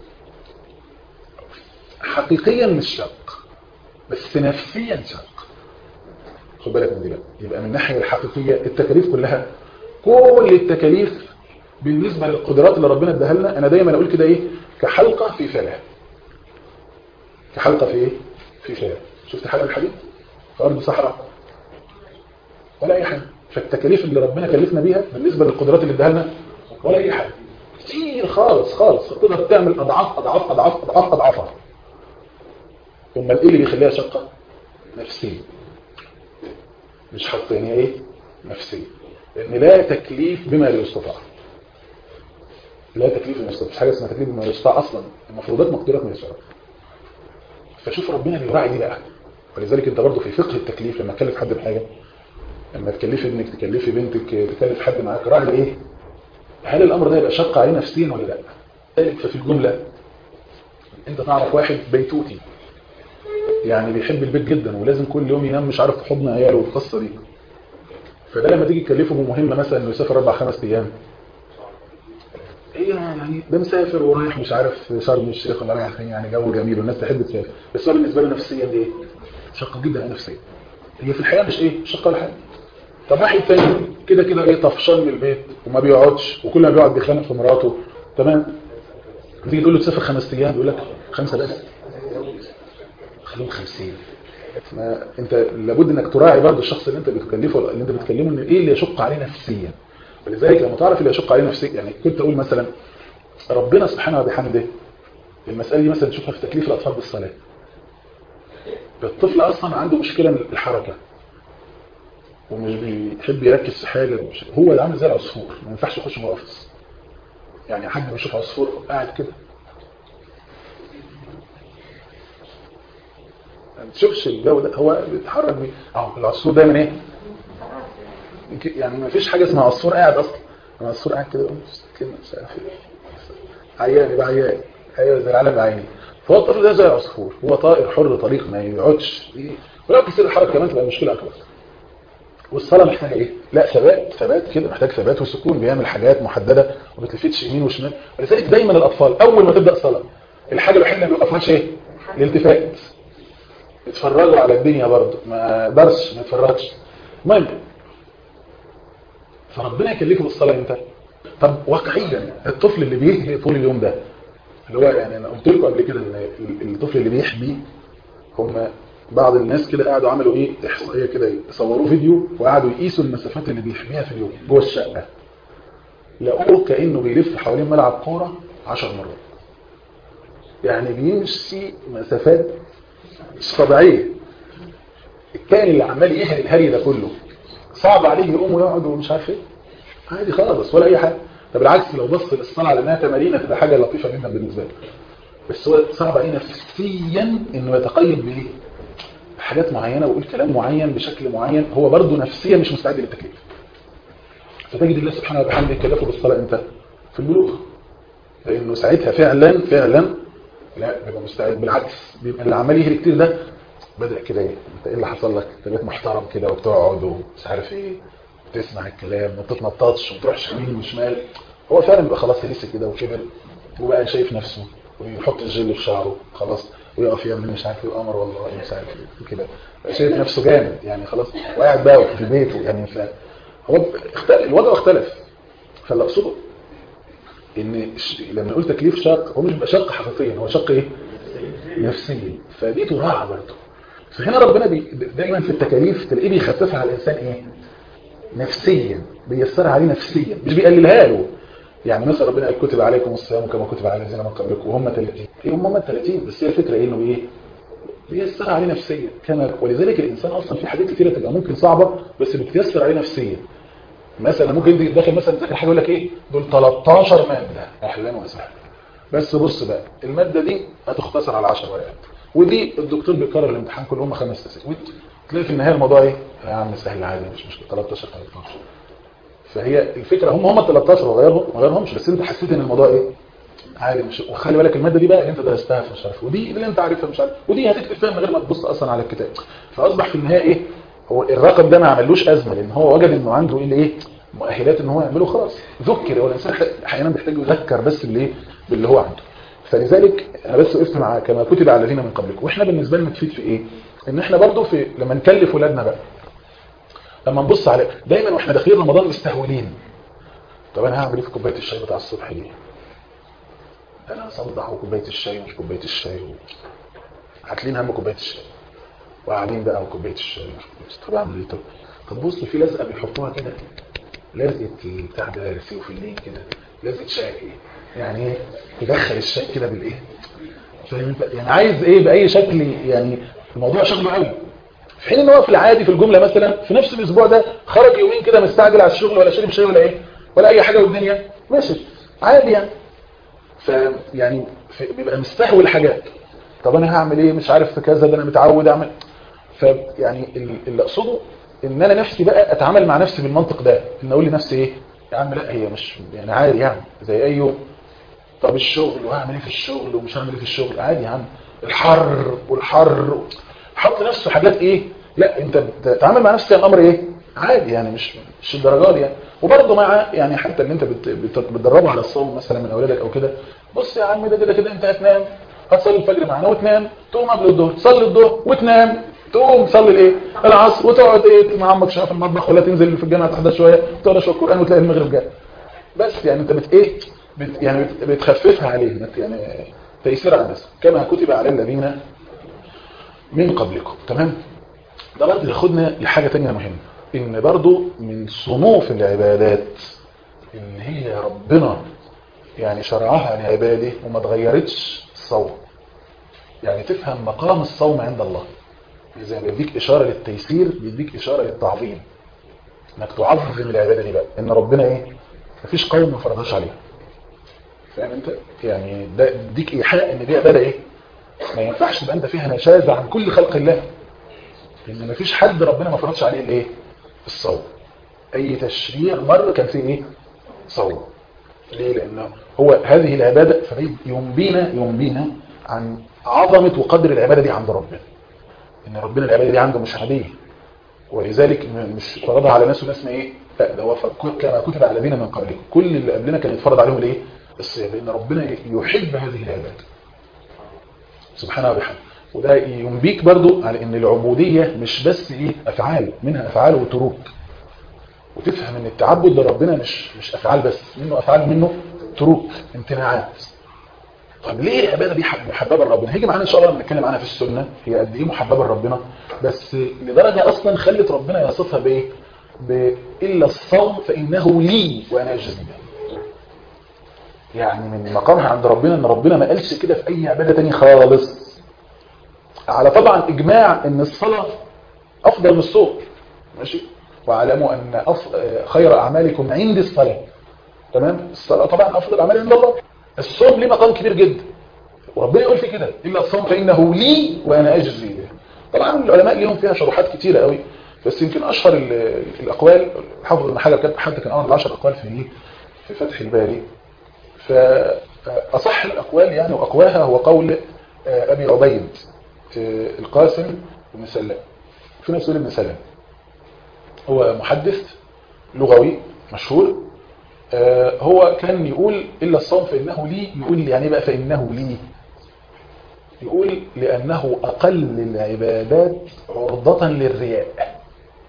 حقيقيا مش شق بس نفسيا شق خد بالك من دي بقى يبقى من الناحيه الحقيقيه التكاليف كلها كل التكاليف بالنسبه للقدرات اللي ربنا اداها لنا انا دايما اقول كده ايه كحلقه في فلاه كحلقه في ايه في فلاه شفت حاجه من الحديد في ارض صحراء ولا اي حاجه فالتكاليف اللي ربنا كلفنا بيها بالنسبه للقدرات اللي اداها لنا ولا اي حاجه كتير خالص خالص تقدر تعمل اضعاف اضعاف اضعاف اضعاف اضعافها امال ايه اللي بيخليها شقه نفسيه مش حاطين ايه نفسيه لان لا تكليف بما لا يستطاع لا تكليف بما يستطاع مش حاجه اسمها تكليف بما يستطاع اصلا المفروضات مقدوره ما يستطاع فشوف ربنا بيراعي دي بقى ولذلك انت برضه في فقه التكليف لما تكلف حد بحاجه لما تكلفي ابنك تكلفي بنتك تكلف حد معاك راعي ايه هل الامر ده يبقى شق عليه نفسيا ولا لا ذلك ففي الجمله انت تعرف واحد بيتوتي يعني بيحب البيت جدا ولازم كل يوم ينام مش عارف في حضن عياله والقصه دي فده لما تيجي تكلفه بمهمه مثلا انه يسافر اربع خمس ايام ايه يعني ده مسافر ورايح مش عارف شرم الشيخ ولا رايح فين يعني جو جميل والناس تحب تسافر بس هو بالنسبه له نفسيا دي ايه؟ شقه جدا نفسيا هي في الحقيقه مش ايه شقه ولا حاجه طب واحد تاني كده كده ايه طفشان من البيت وما بيقعدش وكل ما بيقعد بيخانق في مراته تمام تيجي تقول له تسافر خمس ايام يقول لك خمسه بس خليهم 50 ما انت لابد انك تراعي برضه الشخص اللي انت بتكلفه اللي انت بتكلمه ان ايه اللي يشق عليه نفسيا ولذلك لما تعرف اللي يشق عليه نفسيا يعني كنت اقول مثلا ربنا سبحانه وبحمده المساله دي مثلا تشوفها في تكليف الاطفال بالصلاه الطفل اصلا عنده مشكله من الحركه ومش بيحب يركز في حاجه هو اللي عامل زي العصفور ما ينفعش يخش جوه قفص يعني حد بيشوف عصفور قاعد كده ما تشوفش الجو ده هو بيتحرك بيه اهو العصفور دايما ايه يعني ما فيش حاجه اسمها عصفور قاعد اصلا العصفور قاعد كده كده مش عارف ايه عيان يبقى عيان ايوه زي العالم عيني فهو الطفل ده زي العصفور هو طائر حر طريق ما يقعدش ولو كسر الحركه كمان تبقى مشكله اكبر والصلاه محتاجه ايه لا ثبات ثبات كده محتاج ثبات وسكون بيعمل حاجات محدده وما بتلفتش يمين وشمال ولذلك دايما الاطفال اول ما تبدا صلاه الحاجه الوحيده اللي ما بيوقفهاش ايه الالتفات يتفرجوا على الدنيا برضه ما درس ما يتفرجش المهم فربنا يكلفه بالصلاه امتى طب واقعيا الطفل اللي بيهدي طول اليوم ده اللي هو يعني انا قلت لكم قبل كده ان الطفل اللي بيحبي هم بعض الناس كده قعدوا عملوا ايه احصائيه كده يصوروه فيديو وقعدوا يقيسوا المسافات اللي بيحميها في اليوم جوه الشقه لقوه كانه بيلف حوالين ملعب كوره 10 مرات يعني بيمشي مسافات مش طبيعيه الكائن اللي عمال يهري الهري ده كله صعب عليه يقوم ويقعد ومش عارف ايه عادي خالص ولا اي حاجه طب بالعكس لو بص للصلاه على انها تمارين تبقى حاجه لطيفه جدا بالنسبه له بس هو صعب عليه نفسيا انه يتقيد بايه حاجات معينه ويقول كلام معين بشكل معين هو برضه نفسيا مش مستعد للتكليف فتجد الله سبحانه وتعالى يكلفه بالصلاه امتى في البلوغ لانه ساعتها فعلا فعلا لا بيبقى مستعد بالعكس بيبقى اللي عمال يهري كتير ده بدا كده ايه انت ايه اللي حصل لك انت بقيت محترم كده وبتقعد ومش عارف ايه تسمع الكلام ما تتنططش وما تروحش يمين وشمال هو فعلا بيبقى خلاص لسه كده وكبر وبقى شايف نفسه ويحط الجل في شعره خلاص ويقف يعمل مش عارف ايه قمر والله مش عارف ايه كده شايف نفسه جامد يعني خلاص وقاعد بقى في بيته يعني ف هو اختلف الوضع اختلف فاللي اقصده ان لما نقول تكليف شاق هو مش بيبقى شق حقيقيا هو شق ايه نفسيا فدي تراعى برضه فهنا ربنا بي دايما في التكاليف تلاقيه بيخففها على الانسان ايه نفسيا بيسرها عليه نفسيا مش بيقللها له يعني مثلا ربنا قال كتب عليكم الصيام كما كتب على الذين من قبلكم وهم 30 ايه هم هم 30 بس هي الفكره ايه انه ايه بيسر عليه نفسيا كما ولذلك الانسان اصلا في حاجات كتيره تبقى ممكن صعبه بس بتيسر عليه نفسيا مثلا ممكن انت داخل مثلا تذاكر حاجه يقول لك ايه دول 13 ماده اهلا وسهلا بس بص بقى الماده دي هتختصر على 10 ورقات ودي الدكتور بيكرر الامتحان كل هم خمس اسئله تلاقي في النهايه الموضوع ايه يا عم سهل عادي مش مشكله 13 13 فهي الفكره هم هم 13 وغيرهم ما غيرهمش بس انت حسيت ان الموضوع ايه عادي مش وخلي بالك الماده دي بقى انت درستها في مش عارف ودي اللي انت عارفها مش عارف ودي هتكتب فيها من غير ما تبص اصلا على الكتاب فاصبح في النهايه ايه هو الرقم ده ما عملوش ازمه لان هو وجد انه عنده ايه ايه مؤهلات ان هو يعمله خلاص ذكر هو الانسان احيانا بيحتاج يذكر بس بالايه باللي هو عنده فلذلك انا بس وقفت مع كما كتب على الذين من قبلكم واحنا بالنسبه لنا تفيد في ايه ان احنا برضو في لما نكلف ولادنا بقى لما نبص على دايما واحنا داخلين رمضان مستهونين طب انا هعمل ايه في كوبايه الشاي بتاع الصبح دي انا هصدع كوبايه الشاي مش كوبايه الشاي و... هتلين هم كوبايه الشاي وقاعدين بقى وكوبايه الشاي مش كوبايه طب اعمل ايه طب طب بص في لزقه بيحطوها كده لزقه بتاع ده رسيو في الليل كده لزقه شاي يعني ايه تدخل الشاي كده بالايه فاهم انت يعني عايز ايه باي شكل يعني الموضوع شغله قوي في حين ان هو في العادي في الجمله مثلا في نفس الاسبوع ده خرج يومين كده مستعجل على الشغل ولا شرب شاي ولا ايه ولا اي حاجه والدنيا ماشي عادي يعني فيعني بيبقى مستهوي الحاجات طب انا هعمل ايه مش عارف في كذا ده انا متعود اعمل فيعني اللي اقصده ان انا نفسي بقى اتعامل مع نفسي بالمنطق ده ان اقول لنفسي ايه يا عم لا هي مش يعني عادي يعني زي اي يوم طب الشغل وهعمل ايه في الشغل ومش هعمل ايه في الشغل عادي يا عم الحر والحر حط نفسه حاجات ايه لا انت بتتعامل مع نفسك الامر ايه عادي يعني مش مش الدرجات دي يعني وبرضه مع يعني حتى اللي انت بت بتدربه على الصوم مثلا من اولادك او كده بص يا عم ده كده كده انت هتنام هتصلي الفجر معانا وتنام تقوم قبل الظهر تصلي الظهر وتنام تقوم تصلي الايه العصر وتقعد ايه مع عمك شويه في المطبخ ولا تنزل في الجامعه تحضر شويه تقرا شويه القران وتلاقي المغرب جاء بس يعني انت بت ايه بت يعني بت بتخففها عليه يعني تيسير على الناس كما كتب على الذين من قبلكم تمام ده برضه ياخدنا لحاجه ثانيه مهمه ان برضه من صنوف العبادات ان هي ربنا يعني شرعها لعباده وما اتغيرتش الصوم يعني تفهم مقام الصوم عند الله زي ما بيديك اشاره للتيسير بيديك اشاره للتعظيم انك تعظم العباده دي بقى ان ربنا ايه مفيش قوم ما فرضهاش عليها فاهم انت يعني ده يديك ايحاء ان دي عباده ايه ما ينفعش تبقى انت فيها نشاذه عن كل خلق الله لان مفيش حد ربنا ما فرضش عليه الايه الصوم اي تشريع مر كان فيه ايه صوم ليه لانه هو هذه العباده ينبينا ينبينا عن عظمه وقدر العباده دي عند ربنا ان ربنا العباده دي عنده مش عاديه ولذلك مش فرضها على ناس وناس ايه لا ده هو كما كتب على الذين من قبلكم كل اللي قبلنا كان يتفرض عليهم الايه الصيام لان ربنا يحب هذه العباده سبحانه وبحمده وده ينبيك برضو على ان العبودية مش بس ايه افعال منها افعال وتروك وتفهم ان التعبد لربنا مش مش افعال بس منه افعال منه تروك امتناعات طب ليه العباده دي محببه لربنا هيجي معانا ان شاء الله لما نتكلم عنها في السنه هي قد ايه محببه لربنا بس لدرجه اصلا خلت ربنا يصفها بايه الا الصوم فانه لي وانا اجزي به يعني من مقامها عند ربنا ان ربنا ما قالش كده في اي عباده تاني خالص على طبعا اجماع ان الصلاه افضل من الصوم ماشي واعلموا ان أف... خير اعمالكم عند الصلاه تمام الصلاه طبعا افضل اعمال عند الله الصوم ليه مقام كبير جدا وربنا يقول في كده الا الصوم فانه لي وانا اجزي به طبعا العلماء ليهم فيها شروحات كتيره قوي بس يمكن اشهر الاقوال حافظ ابن حجر كتب حتى كان اول 10 اقوال في في فتح الباري فاصح الاقوال يعني واقواها هو قول ابي عبيد القاسم بن سلام في ناس يقول ابن سلام هو محدث لغوي مشهور هو كان يقول إلا الصوم فإنه لي يقول يعني بقى فإنه لي يقول لأنه أقل العبادات عرضة للرياء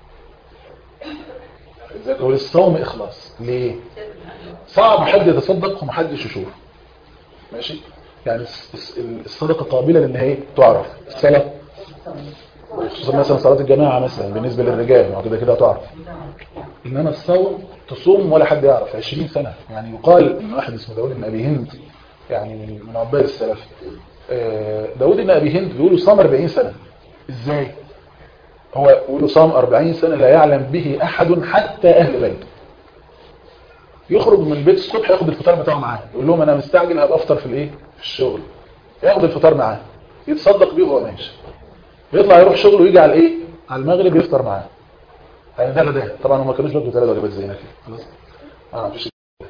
يقول الصوم إخلاص ليه صعب حد يتصدق ومحدش يشوف ماشي يعني الصدقة قابلة لان هي تعرف الصلاة خصوصا مثلا صلاة الجماعة مثلا بالنسبة للرجال ما كده كده تعرف انما الصوم تصوم ولا حد يعرف 20 سنة يعني يقال ان واحد اسمه داود بن ابي هند يعني من عباد السلف داود بن ابي هند بيقولوا صام 40 سنة ازاي هو يقولوا صام 40 سنة لا يعلم به احد حتى اهل بيته يخرج من البيت الصبح ياخد الفطار بتاعه معاه يقول لهم انا مستعجل هبقى افطر في الايه في الشغل ياخد الفطار معاه يتصدق بيه وهو ماشي يطلع يروح شغله ويجي على الايه على المغرب يفطر معاه يعني ده غدا طبعا هم ما كانوش بياكلوا ثلاث وجبات زينا كده خلاص اه مفيش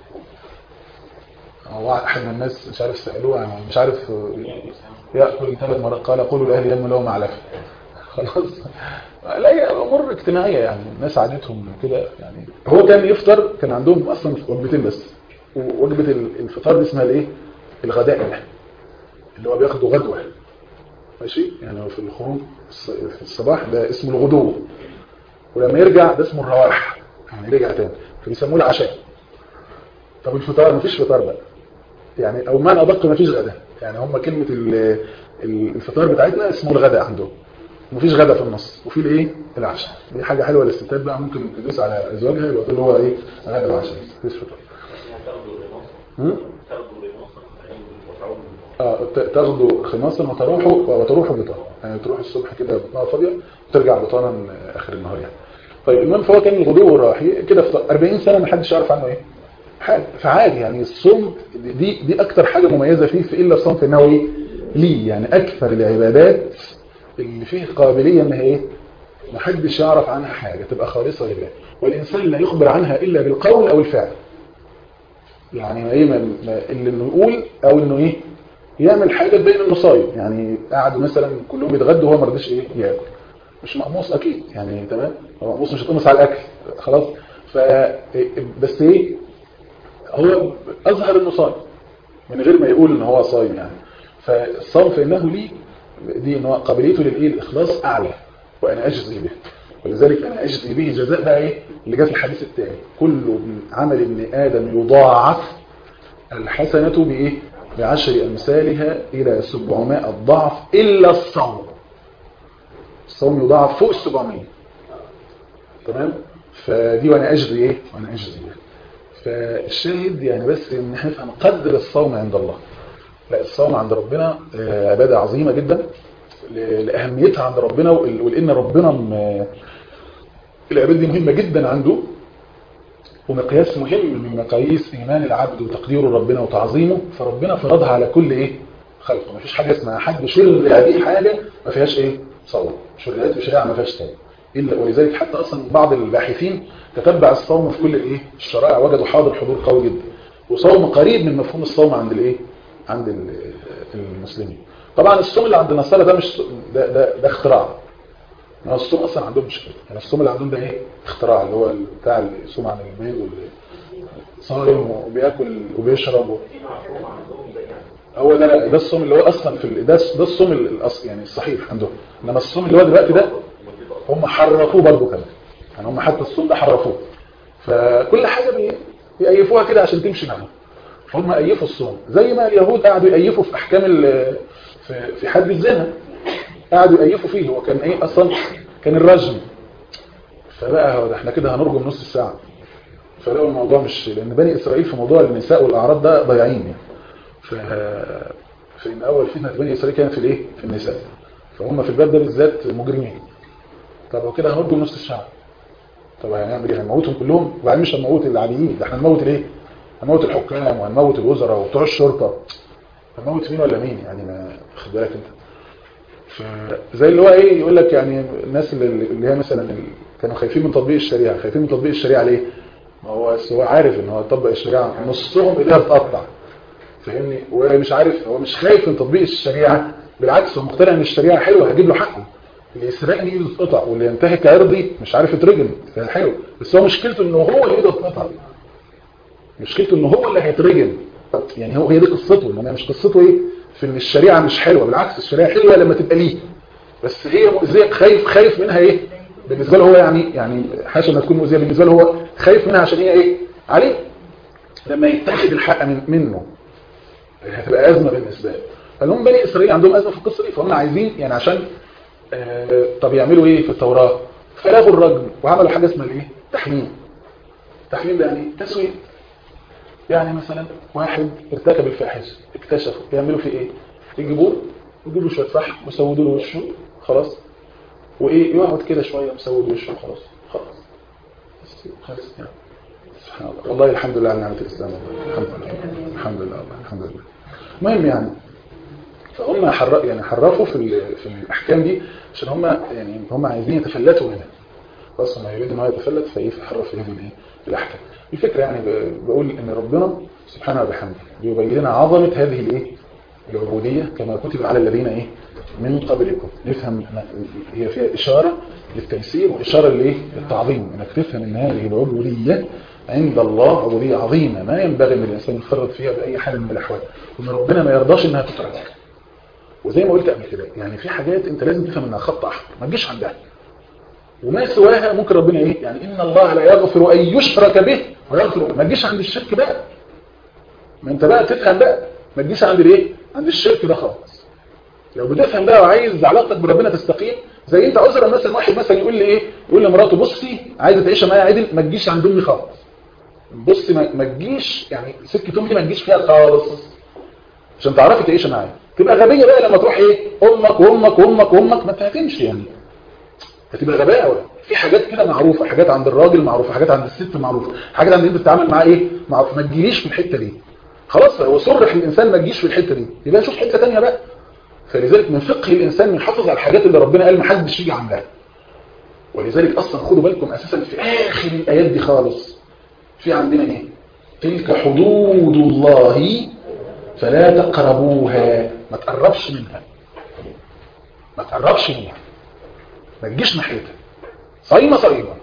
هو احد من الناس مش عارف سالوه يعني مش عارف ياكل ثلاث مرات قال قولوا لاهل يم لهم علف خلاص لا هي امور اجتماعيه يعني الناس عادتهم كده يعني هو كان يفطر كان عندهم اصلا وجبتين بس ووجبه الفطار دي اسمها الايه الغداء اللي هو بياخده غدوه ماشي يعني في الخروج في الصباح ده اسمه الغدو ولما يرجع ده اسمه الرواح يعني رجع تاني فبيسموه العشاء طب الفطار مفيش فطار بقى يعني او معنى ادق مفيش غدا يعني هم كلمه الفطار بتاعتنا اسمه الغداء عندهم مفيش غدا في النص وفي الايه العشاء دي حاجه حلوه للستات بقى ممكن تدوس على ازواجها يبقى اللي هو ايه غدا وعشاء مفيش فطار اه تاخدوا خماصا وتروحوا وتروحوا بطانه يعني تروح الصبح كده بطانه فاضيه وترجع بطانه اخر النهار يعني طيب المهم فهو كان الغدو راح كده في 40 سنه ما حدش يعرف عنه ايه حاجه فعادي يعني الصوم دي دي اكتر حاجه مميزه فيه في الا الصوم في انه ايه ليه يعني اكثر العبادات اللي فيه قابليه ان هي ايه ما حدش يعرف عنها حاجه تبقى خالصه لله والانسان لا يخبر عنها الا بالقول او الفعل يعني ايه اللي انه يقول او انه ايه يعمل حاجه تبين انه صايم يعني قعدوا مثلا كلهم بيتغدوا وهو ما رضيش ايه ياكل مش مقموص اكيد يعني تمام هو مقموص مش هتقمص على الاكل خلاص ف بس ايه هو اظهر انه صايم من غير ما يقول ان هو صايم يعني فالصوم فانه ليه دي ان هو قابليته للايه الاخلاص اعلى وانا اجزي به ولذلك انا اجزي به جزاء بقى ايه اللي جاء في الحديث الثاني كل عمل ابن ادم يضاعف الحسنه بايه بعشر امثالها الى 700 ضعف الا الصوم الصوم يضاعف فوق ال 700 تمام فدي وانا اجري ايه وانا اجري ايه فالشاهد يعني بس ان احنا نفهم قدر الصوم عند الله لا الصوم عند ربنا عباده عظيمه جدا لاهميتها عند ربنا ولان ربنا العباده دي مهمه جدا عنده ومقياس مهم من مقاييس ايمان العبد وتقديره ربنا وتعظيمه فربنا فرضها على كل ايه خلقه ما فيش حاجه اسمها حد شرع هذه حاجه ما فيهاش ايه صوم شرعيات وشريعه ما فيهاش تاني الا ولذلك حتى اصلا بعض الباحثين تتبع الصوم في كل الايه الشرائع وجدوا حاضر حضور قوي جدا وصوم قريب من مفهوم الصوم عند الايه عند المسلمين طبعا الصوم اللي عند النصارى ده مش ده ده, ده اختراع يعني الصوم اصلا عندهم مش كده يعني الصوم اللي عندهم ده ايه اختراع اللي هو بتاع اللي يصوم عن البيض صايم وبياكل وبيشرب و... هو ده ده الصوم اللي هو اصلا في ال... ده ده الصوم الاصل يعني الصحيح عندهم انما الصوم اللي هو دلوقتي ده هم حرفوه برضه كمان يعني هم حتى الصوم ده حرفوه فكل حاجه بي... بيأيفوها كده عشان تمشي معاهم فهم أيفوا الصوم زي ما اليهود قعدوا يأيفوا في احكام ال... في في حد الزنا قعدوا يأيفوا فيه هو كان ايه اصلا كان الرجم فبقى هو ده احنا كده هنرجم نص الساعه فلقوا الموضوع مش لان بني اسرائيل في موضوع النساء والاعراض ده ضايعين يعني ف فإن أول فتنة بني إسرائيل كانت في الإيه؟ في النساء فهم في الباب ده بالذات مجرمين طب وكده هنرجو نص الشعب طب هنعمل ايه هنموتهم كلهم وبعدين مش هنموت العاديين ده احنا هنموت الايه هنموت الحكام وهنموت الوزراء وبتوع الشرطه هنموت مين ولا مين يعني ما خد بالك انت فزي اللي هو ايه يقول لك يعني الناس اللي, اللي هي مثلا اللي كانوا خايفين من تطبيق الشريعه خايفين من تطبيق الشريعه ليه ما هو هو عارف ان هو يطبق الشريعه نصهم ايديها بتقطع فاهمني ومش عارف هو مش خايف من تطبيق الشريعه بالعكس هو مقتنع ان الشريعه حلوه هتجيب له حقه اللي يسرقني ايده تتقطع واللي ينتهك عرضي مش عارف يترجم حلو بس هو مشكلته ان هو اللي ايده تتقطع مشكلته ان هو اللي هيترجم يعني هو هي دي قصته انما مش قصته ايه في ان الشريعه مش حلوه بالعكس الشريعه حلوه لما تبقى ليه بس هي مؤذيه خايف خايف منها ايه بالنسبه له هو يعني يعني حاشا انها تكون مؤذيه بالنسبه له هو خايف منها عشان هي ايه عليه لما يتخذ الحق من منه هتبقى ازمه بالنسبه له فالهم بني اسرائيل عندهم ازمه في القصه دي فهم عايزين يعني عشان آه طب يعملوا ايه في التوراه فلغوا الرجم وعملوا حاجه اسمها الايه تحميم تحميم ده يعني تسويه يعني مثلا واحد ارتكب الفاحشه اكتشفوا يعملوا فيه ايه يجيبوه يجيبوا شويه فحم ويسودوا له وشه خلاص وايه يقعد كده شويه مسود وشه خلاص خلاص خلاص يعني سبحان الله والله الحمد لله على نعمه الاسلام الحمد لله الحمد لله والله الحمد لله المهم يعني فهم حر يعني حرفوا في ال- في الاحكام دي عشان هم يعني هم عايزين يتفلتوا منها بس ما يريد ان هو يتفلت فايه فيحرف لهم الايه الاحكام الفكره يعني ب- بقول ان ربنا سبحانه وبحمده بيبين لنا عظمه هذه الايه العبوديه كما كتب على الذين ايه من قبلكم نفهم إن- هي فيها اشاره للتيسير واشاره لايه للتعظيم انك تفهم ان هذه العبوديه عند الله عبوديه عظيمه ما ينبغي ان الانسان يفرط فيها باي حال من الاحوال وان ربنا ما يرضاش انها تترك وزي ما قلت قبل كده يعني في حاجات انت لازم تفهم انها خط احمر ما تجيش عندها وما سواها ممكن ربنا ايه يعني ان الله لا يغفر ان يشرك به ويغفر ما تجيش عند الشرك بقى ما انت بقى تفهم بقى ما تجيش عند الايه عند الشرك ده خالص لو بتفهم بقى وعايز علاقتك بربنا تستقيم زي انت عذرا مثلا واحد مثلا يقول لي ايه يقول لمراته بصي عايزه تعيش معايا عدل ما تجيش عند امي خالص بصي ما, ما تجيش يعني سكه امي ما تجيش فيها خالص عشان تعرفي تعيشي معايا تبقى غبيه بقى لما تروح ايه امك وامك وامك وامك ما انت هتمشي يعني هتبقى غباء في حاجات كده معروفه حاجات عند الراجل معروفه حاجات عند الست معروفه حاجات عند انت بتتعامل معاه ايه معروف ما تجيليش في الحته دي خلاص هو صرح الانسان ما تجيش في الحته دي يبقى شوف حته ثانيه بقى فلذلك من فقه الانسان يحافظ على الحاجات اللي ربنا قال ما حدش يجي عندها ولذلك اصلا خدوا بالكم اساسا في اخر الايات دي خالص في عندنا ايه تلك حدود الله فلا تقربوها ما تقربش منها ما تقربش منها ما تجيش ناحيتها صايمه صايمه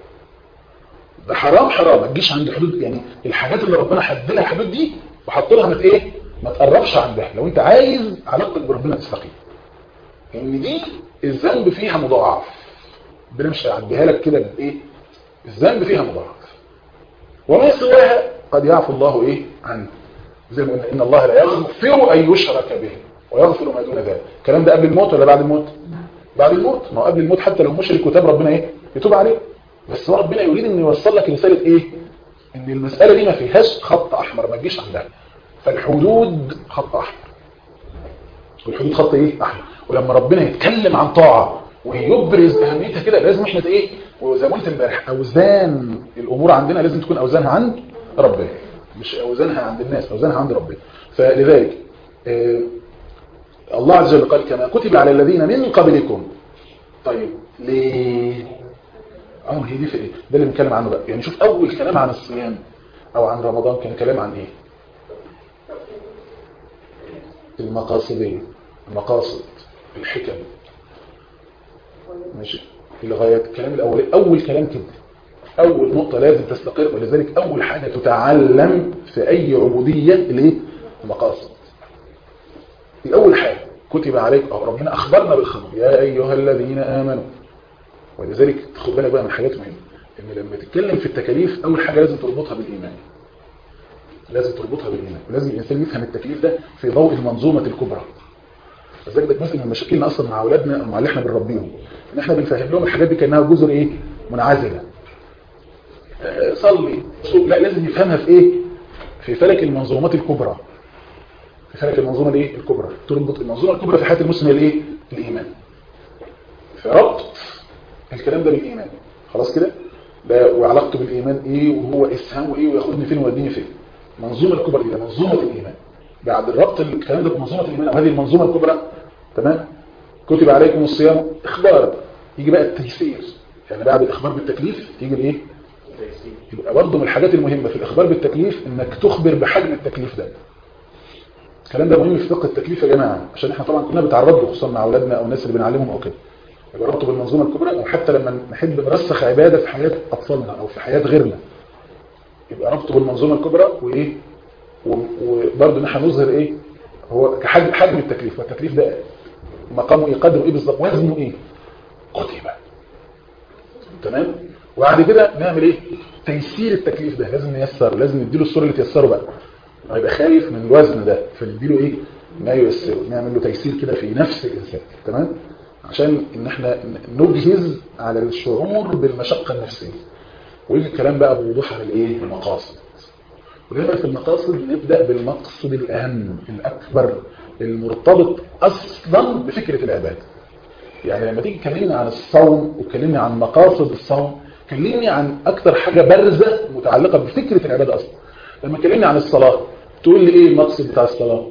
ده حرام حرام ما تجيش عند حدود يعني الحاجات اللي ربنا حد لها حدود دي وحط لها ما ايه ما تقربش عندها لو انت عايز علاقتك بربنا تستقيم ان دي الذنب فيها مضاعف ربنا مش هيعديها لك كده بايه الذنب فيها مضاعف وما سواها قد يعفو الله ايه عنه زي ما قلنا ان الله لا يغفر ان يشرك به ويغفر ما دون ذلك الكلام ده قبل الموت ولا بعد الموت بعد الموت ما هو قبل الموت حتى لو مشرك وتاب ربنا ايه يتوب عليه بس هو ربنا يريد ان يوصل لك رساله ايه ان المساله دي ما فيهاش خط احمر ما تجيش عندها فالحدود خط احمر والحدود خط ايه احمر ولما ربنا يتكلم عن طاعه ويبرز اهميتها كده لازم احنا ايه وزي ما قلت امبارح اوزان الامور عندنا لازم تكون اوزانها عند ربنا مش اوزانها عند الناس اوزانها عند ربنا فلذلك آه الله عز وجل قال كما كتب على الذين من قبلكم طيب ليه اه هي دي في ايه ده اللي بنتكلم عنه بقى يعني شوف اول كلام عن الصيام او عن رمضان كان كلام عن ايه المقاصدين المقاصد الحكم ماشي لغايه الكلام الاول اول كلام كده اول نقطه لازم تستقر ولذلك اول حاجه تتعلم في اي عبوديه الايه المقاصد دي اول حاجه كتب عليك أو ربنا اخبرنا بالخبر يا ايها الذين امنوا ولذلك خد بالك بقى من حاجات مهمه ان لما تتكلم في التكاليف اول حاجه لازم تربطها بالايمان لازم تربطها بالايمان ولازم الانسان يفهم التكليف ده في ضوء المنظومه الكبرى لذلك ده جزء من مشاكلنا اصلا مع اولادنا او مع اللي احنا بنربيهم ان احنا بنفهم لهم الحاجات دي كانها جزر ايه منعزله آه صلي صوم لا لازم يفهمها في ايه في فلك المنظومات الكبرى في فلك المنظومه الايه الكبرى تربط المنظومه الكبرى في حياه المسلم الايه الايمان فربط الكلام ده بالايمان خلاص كده ده وعلاقته بالايمان ايه وهو اسهامه ايه وياخدني فين ويوديني فين المنظومه الكبرى دي منظومه الايمان بعد الربط الكلام ده بمنظومه الايمان او هذه المنظومه الكبرى تمام كتب عليكم الصيام اخبار يجي بقى التيسير يعني بعد الاخبار بالتكليف يجي الايه يبقى برضه من الحاجات المهمه في الاخبار بالتكليف انك تخبر بحجم التكليف ده الكلام ده مهم في فقه التكليف يا جماعه عشان احنا طبعا كنا بنتعرض له خصوصا مع اولادنا او الناس اللي بنعلمهم او كده يبقى ربطه بالمنظومه الكبرى او حتى لما نحب نرسخ عباده في حياه اطفالنا او في حياه غيرنا يبقى ربطه بالمنظومه الكبرى وايه وبرضه ان احنا نظهر ايه هو كحجم حجم التكليف والتكليف ده مقامه ايه قدره ايه بالظبط وزنه ايه كتب تمام وبعد كده نعمل ايه تيسير التكليف ده لازم نيسره لازم نديله الصوره اللي تيسره بقى هيبقى خايف من الوزن ده فنديله ايه ما ييسره نعمل له تيسير كده في نفس الانسان تمام عشان ان احنا نجهز على الشعور بالمشقه النفسيه ويجي الكلام بقى بوضوح على الايه المقاصد ودايما في المقاصد نبدا بالمقصد الاهم الاكبر المرتبط اصلا بفكره العباده يعني لما تيجي تكلمني عن الصوم وتكلمني عن مقاصد الصوم كلمني عن اكتر حاجه بارزه متعلقه بفكره العباده اصلا لما كلمني عن الصلاه تقول لي ايه المقصد بتاع الصلاه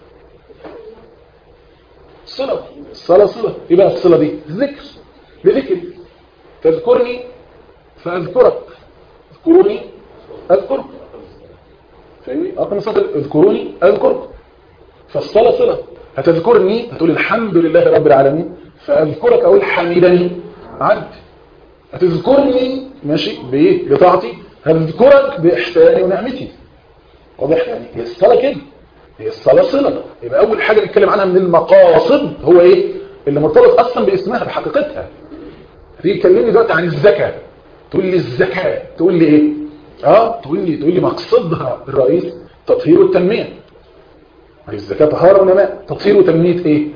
صله الصلاه صله ايه بقى الصله دي ذكر بذكر تذكرني فاذكرك اذكروني اذكرك فاهمني اقم صلاه اذكروني اذكرك فالصلاه صله هتذكرني هتقول الحمد لله رب العالمين فاذكرك اقول حمدني عبد هتذكرني ماشي بايه بطاعتي هذكرك باحساني ونعمتي واضح يعني هي الصلاه كده هي الصلاه صله يبقى اول حاجه نتكلم عنها من المقاصد هو ايه اللي مرتبط اصلا باسمها بحقيقتها تيجي تكلمني دلوقتي عن الزكاه تقول لي الزكاه تقول لي ايه اه تقول لي تقول لي مقصدها الرئيس تطهير والتنميه هي الزكاه طهاره ونماء تطهير وتنميه ايه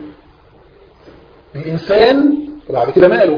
الانسان وبعد كده ماله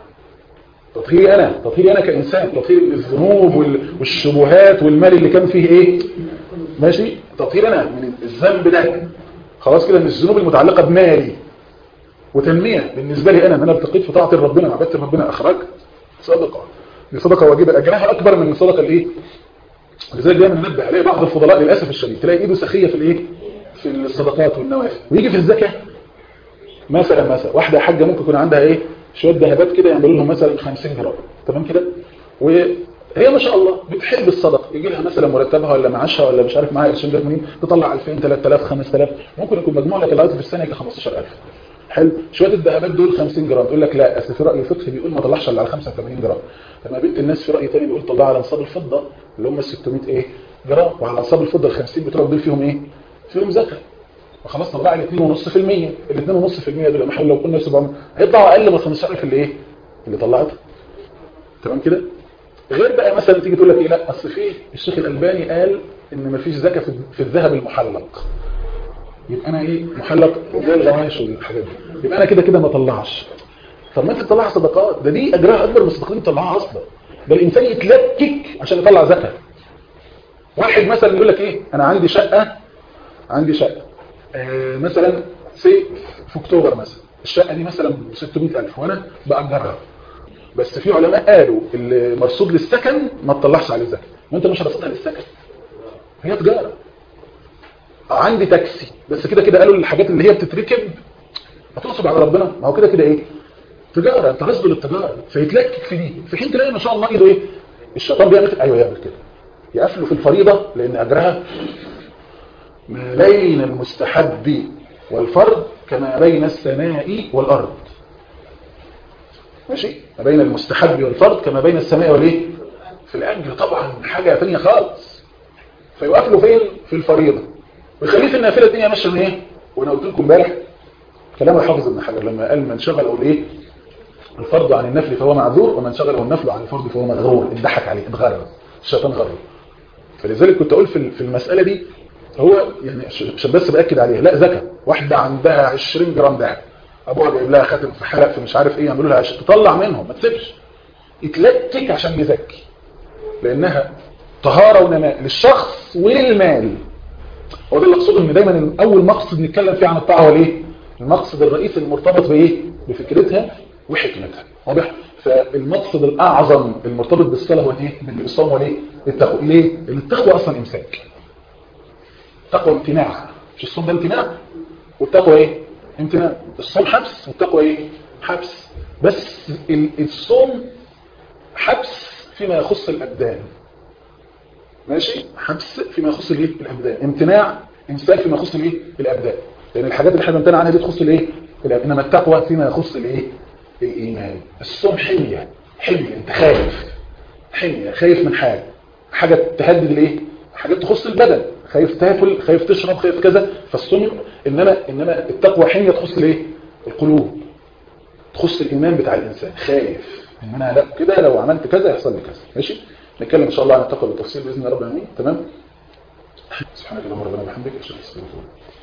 تطهيري انا تطهيري انا كانسان تطهير الذنوب والشبهات والمال اللي كان فيه ايه ماشي تطهير انا من الذنب ده خلاص كده من الذنوب المتعلقه بمالي وتنميه بالنسبه لي انا ان انا ارتقيت في طاعه ربنا وعبادة ربنا اخرجت صدقه دي صدقه واجبه اجرها اكبر من الصدقه الايه لذلك دايما ننبه عليه بعض الفضلاء للاسف الشديد تلاقي ايده سخيه في الايه في الصدقات والنوافل ويجي في الزكاه مثلا مثلا واحده حاجه ممكن يكون عندها ايه شويه ذهبات كده يعملوا لهم مثلا 50 جرام تمام كده وهي ما شاء الله بتحب الصدقه يجي لها مثلا مرتبها ولا معاشها ولا مش عارف معاها قرشين منين تطلع 2000 3000 5000 ممكن يكون مجموع لك العائد في السنه يجي 15000 حلو شويه الذهبات دول 50 جرام تقول لك لا اصل في راي فقهي بيقول ما طلعش الا على 85 جرام لما بنت الناس في راي ثاني بيقول طلع على نصاب الفضه اللي هم 600 ايه جرام وعلى نصاب الفضه ال 50 بتوع دول فيهم ايه فيهم زكاه وخلاص طلع لي 2.5% ال 2.5% دول محل لو كنا 700 هيطلعوا اقل من 15 اللي ايه اللي طلعته تمام كده غير بقى مثلا تيجي تقول لك ايه لا اصل في الشيخ الالباني قال ان مفيش زكاه في الذهب المحلق يبقى انا ايه محلق زي الغوايش والحاجات دي يبقى انا كده كده ما اطلعش طب ما انت تطلع صدقات ده دي اجرها اكبر من الصدقات اللي بتطلعها اصلا ده الانسان يتلكك عشان يطلع زكاه واحد مثلا يقول لك ايه انا عندي شقه عندي شقه آه مثلا سي في اكتوبر مثلا الشقه دي مثلا ب 600000 وانا باجرها بس في علماء قالوا اللي مرصود للسكن ما تطلعش عليه زكاه ما انت مش هتصدها للسكن هي تجاره عندي تاكسي بس كده كده قالوا الحاجات اللي هي بتتركب هتنصب على ربنا ما هو كده كده ايه تجاره انت رصد للتجاره فيتلكك في دي في حين تلاقي ما شاء الله ايده ايه الشيطان بيعمل ايوه يعمل كده يقفله في الفريضه لان اجرها ما بين المستحب والفرض كما بين السماء والارض ماشي ما بين المستحب والفرض كما بين السماء والايه في الاجر طبعا حاجه ثانيه خالص فيوقف له فين في الفريضه ويخليه في النافله الدنيا ماشيه من ايه وانا قلت لكم امبارح كلام الحافظ ابن حجر لما قال من شغله الايه الفرض عن النفل فهو معذور ومن شغله النفل عن الفرض فهو مغرور اتضحك عليه اتغرر الشيطان غرر فلذلك كنت اقول في في المساله دي هو يعني عشان بس باكد عليها لا زكاه واحده عندها 20 جرام ذهب ابوها جايب لها خاتم في حلق في مش عارف ايه يعملوا لها عشان تطلع منهم ما تسيبش يتلكك عشان يزكي لانها طهاره ونماء للشخص وللمال هو ده اللي اقصده ان دايما اول مقصد نتكلم فيه عن الطاعه هو الايه المقصد الرئيسي المرتبط بايه بفكرتها وحكمتها واضح فالمقصد الاعظم المرتبط بالصلاه هو ايه بالصوم والايه التقوى ليه التقوى اصلا امساك التقوى امتناع مش الصوم ده امتناع والتقوى ايه امتناع الصوم حبس والتقوى ايه حبس بس الصوم حبس فيما يخص الابدان ماشي حبس فيما يخص الايه الابدان امتناع امساك فيما يخص الايه الابدان لان الحاجات اللي احنا بنمتنع عنها دي تخص الايه انما التقوى فيما يخص الايه الايمان الصوم حميه حميه انت خايف حميه خايف من حاجه حاجه تهدد الايه حاجات تخص البدن خايف تاكل خايف تشرب خايف كذا فالصوم انما انما التقوى حميه تخص الايه القلوب تخص الايمان بتاع الانسان خايف ان انا لا كده لو عملت كذا يحصل لي كذا ماشي نتكلم ان شاء الله عن التقوى بالتفصيل باذن الله رب العالمين تمام سبحانك اللهم ربنا وبحمدك اشهد ان لا اله الا انت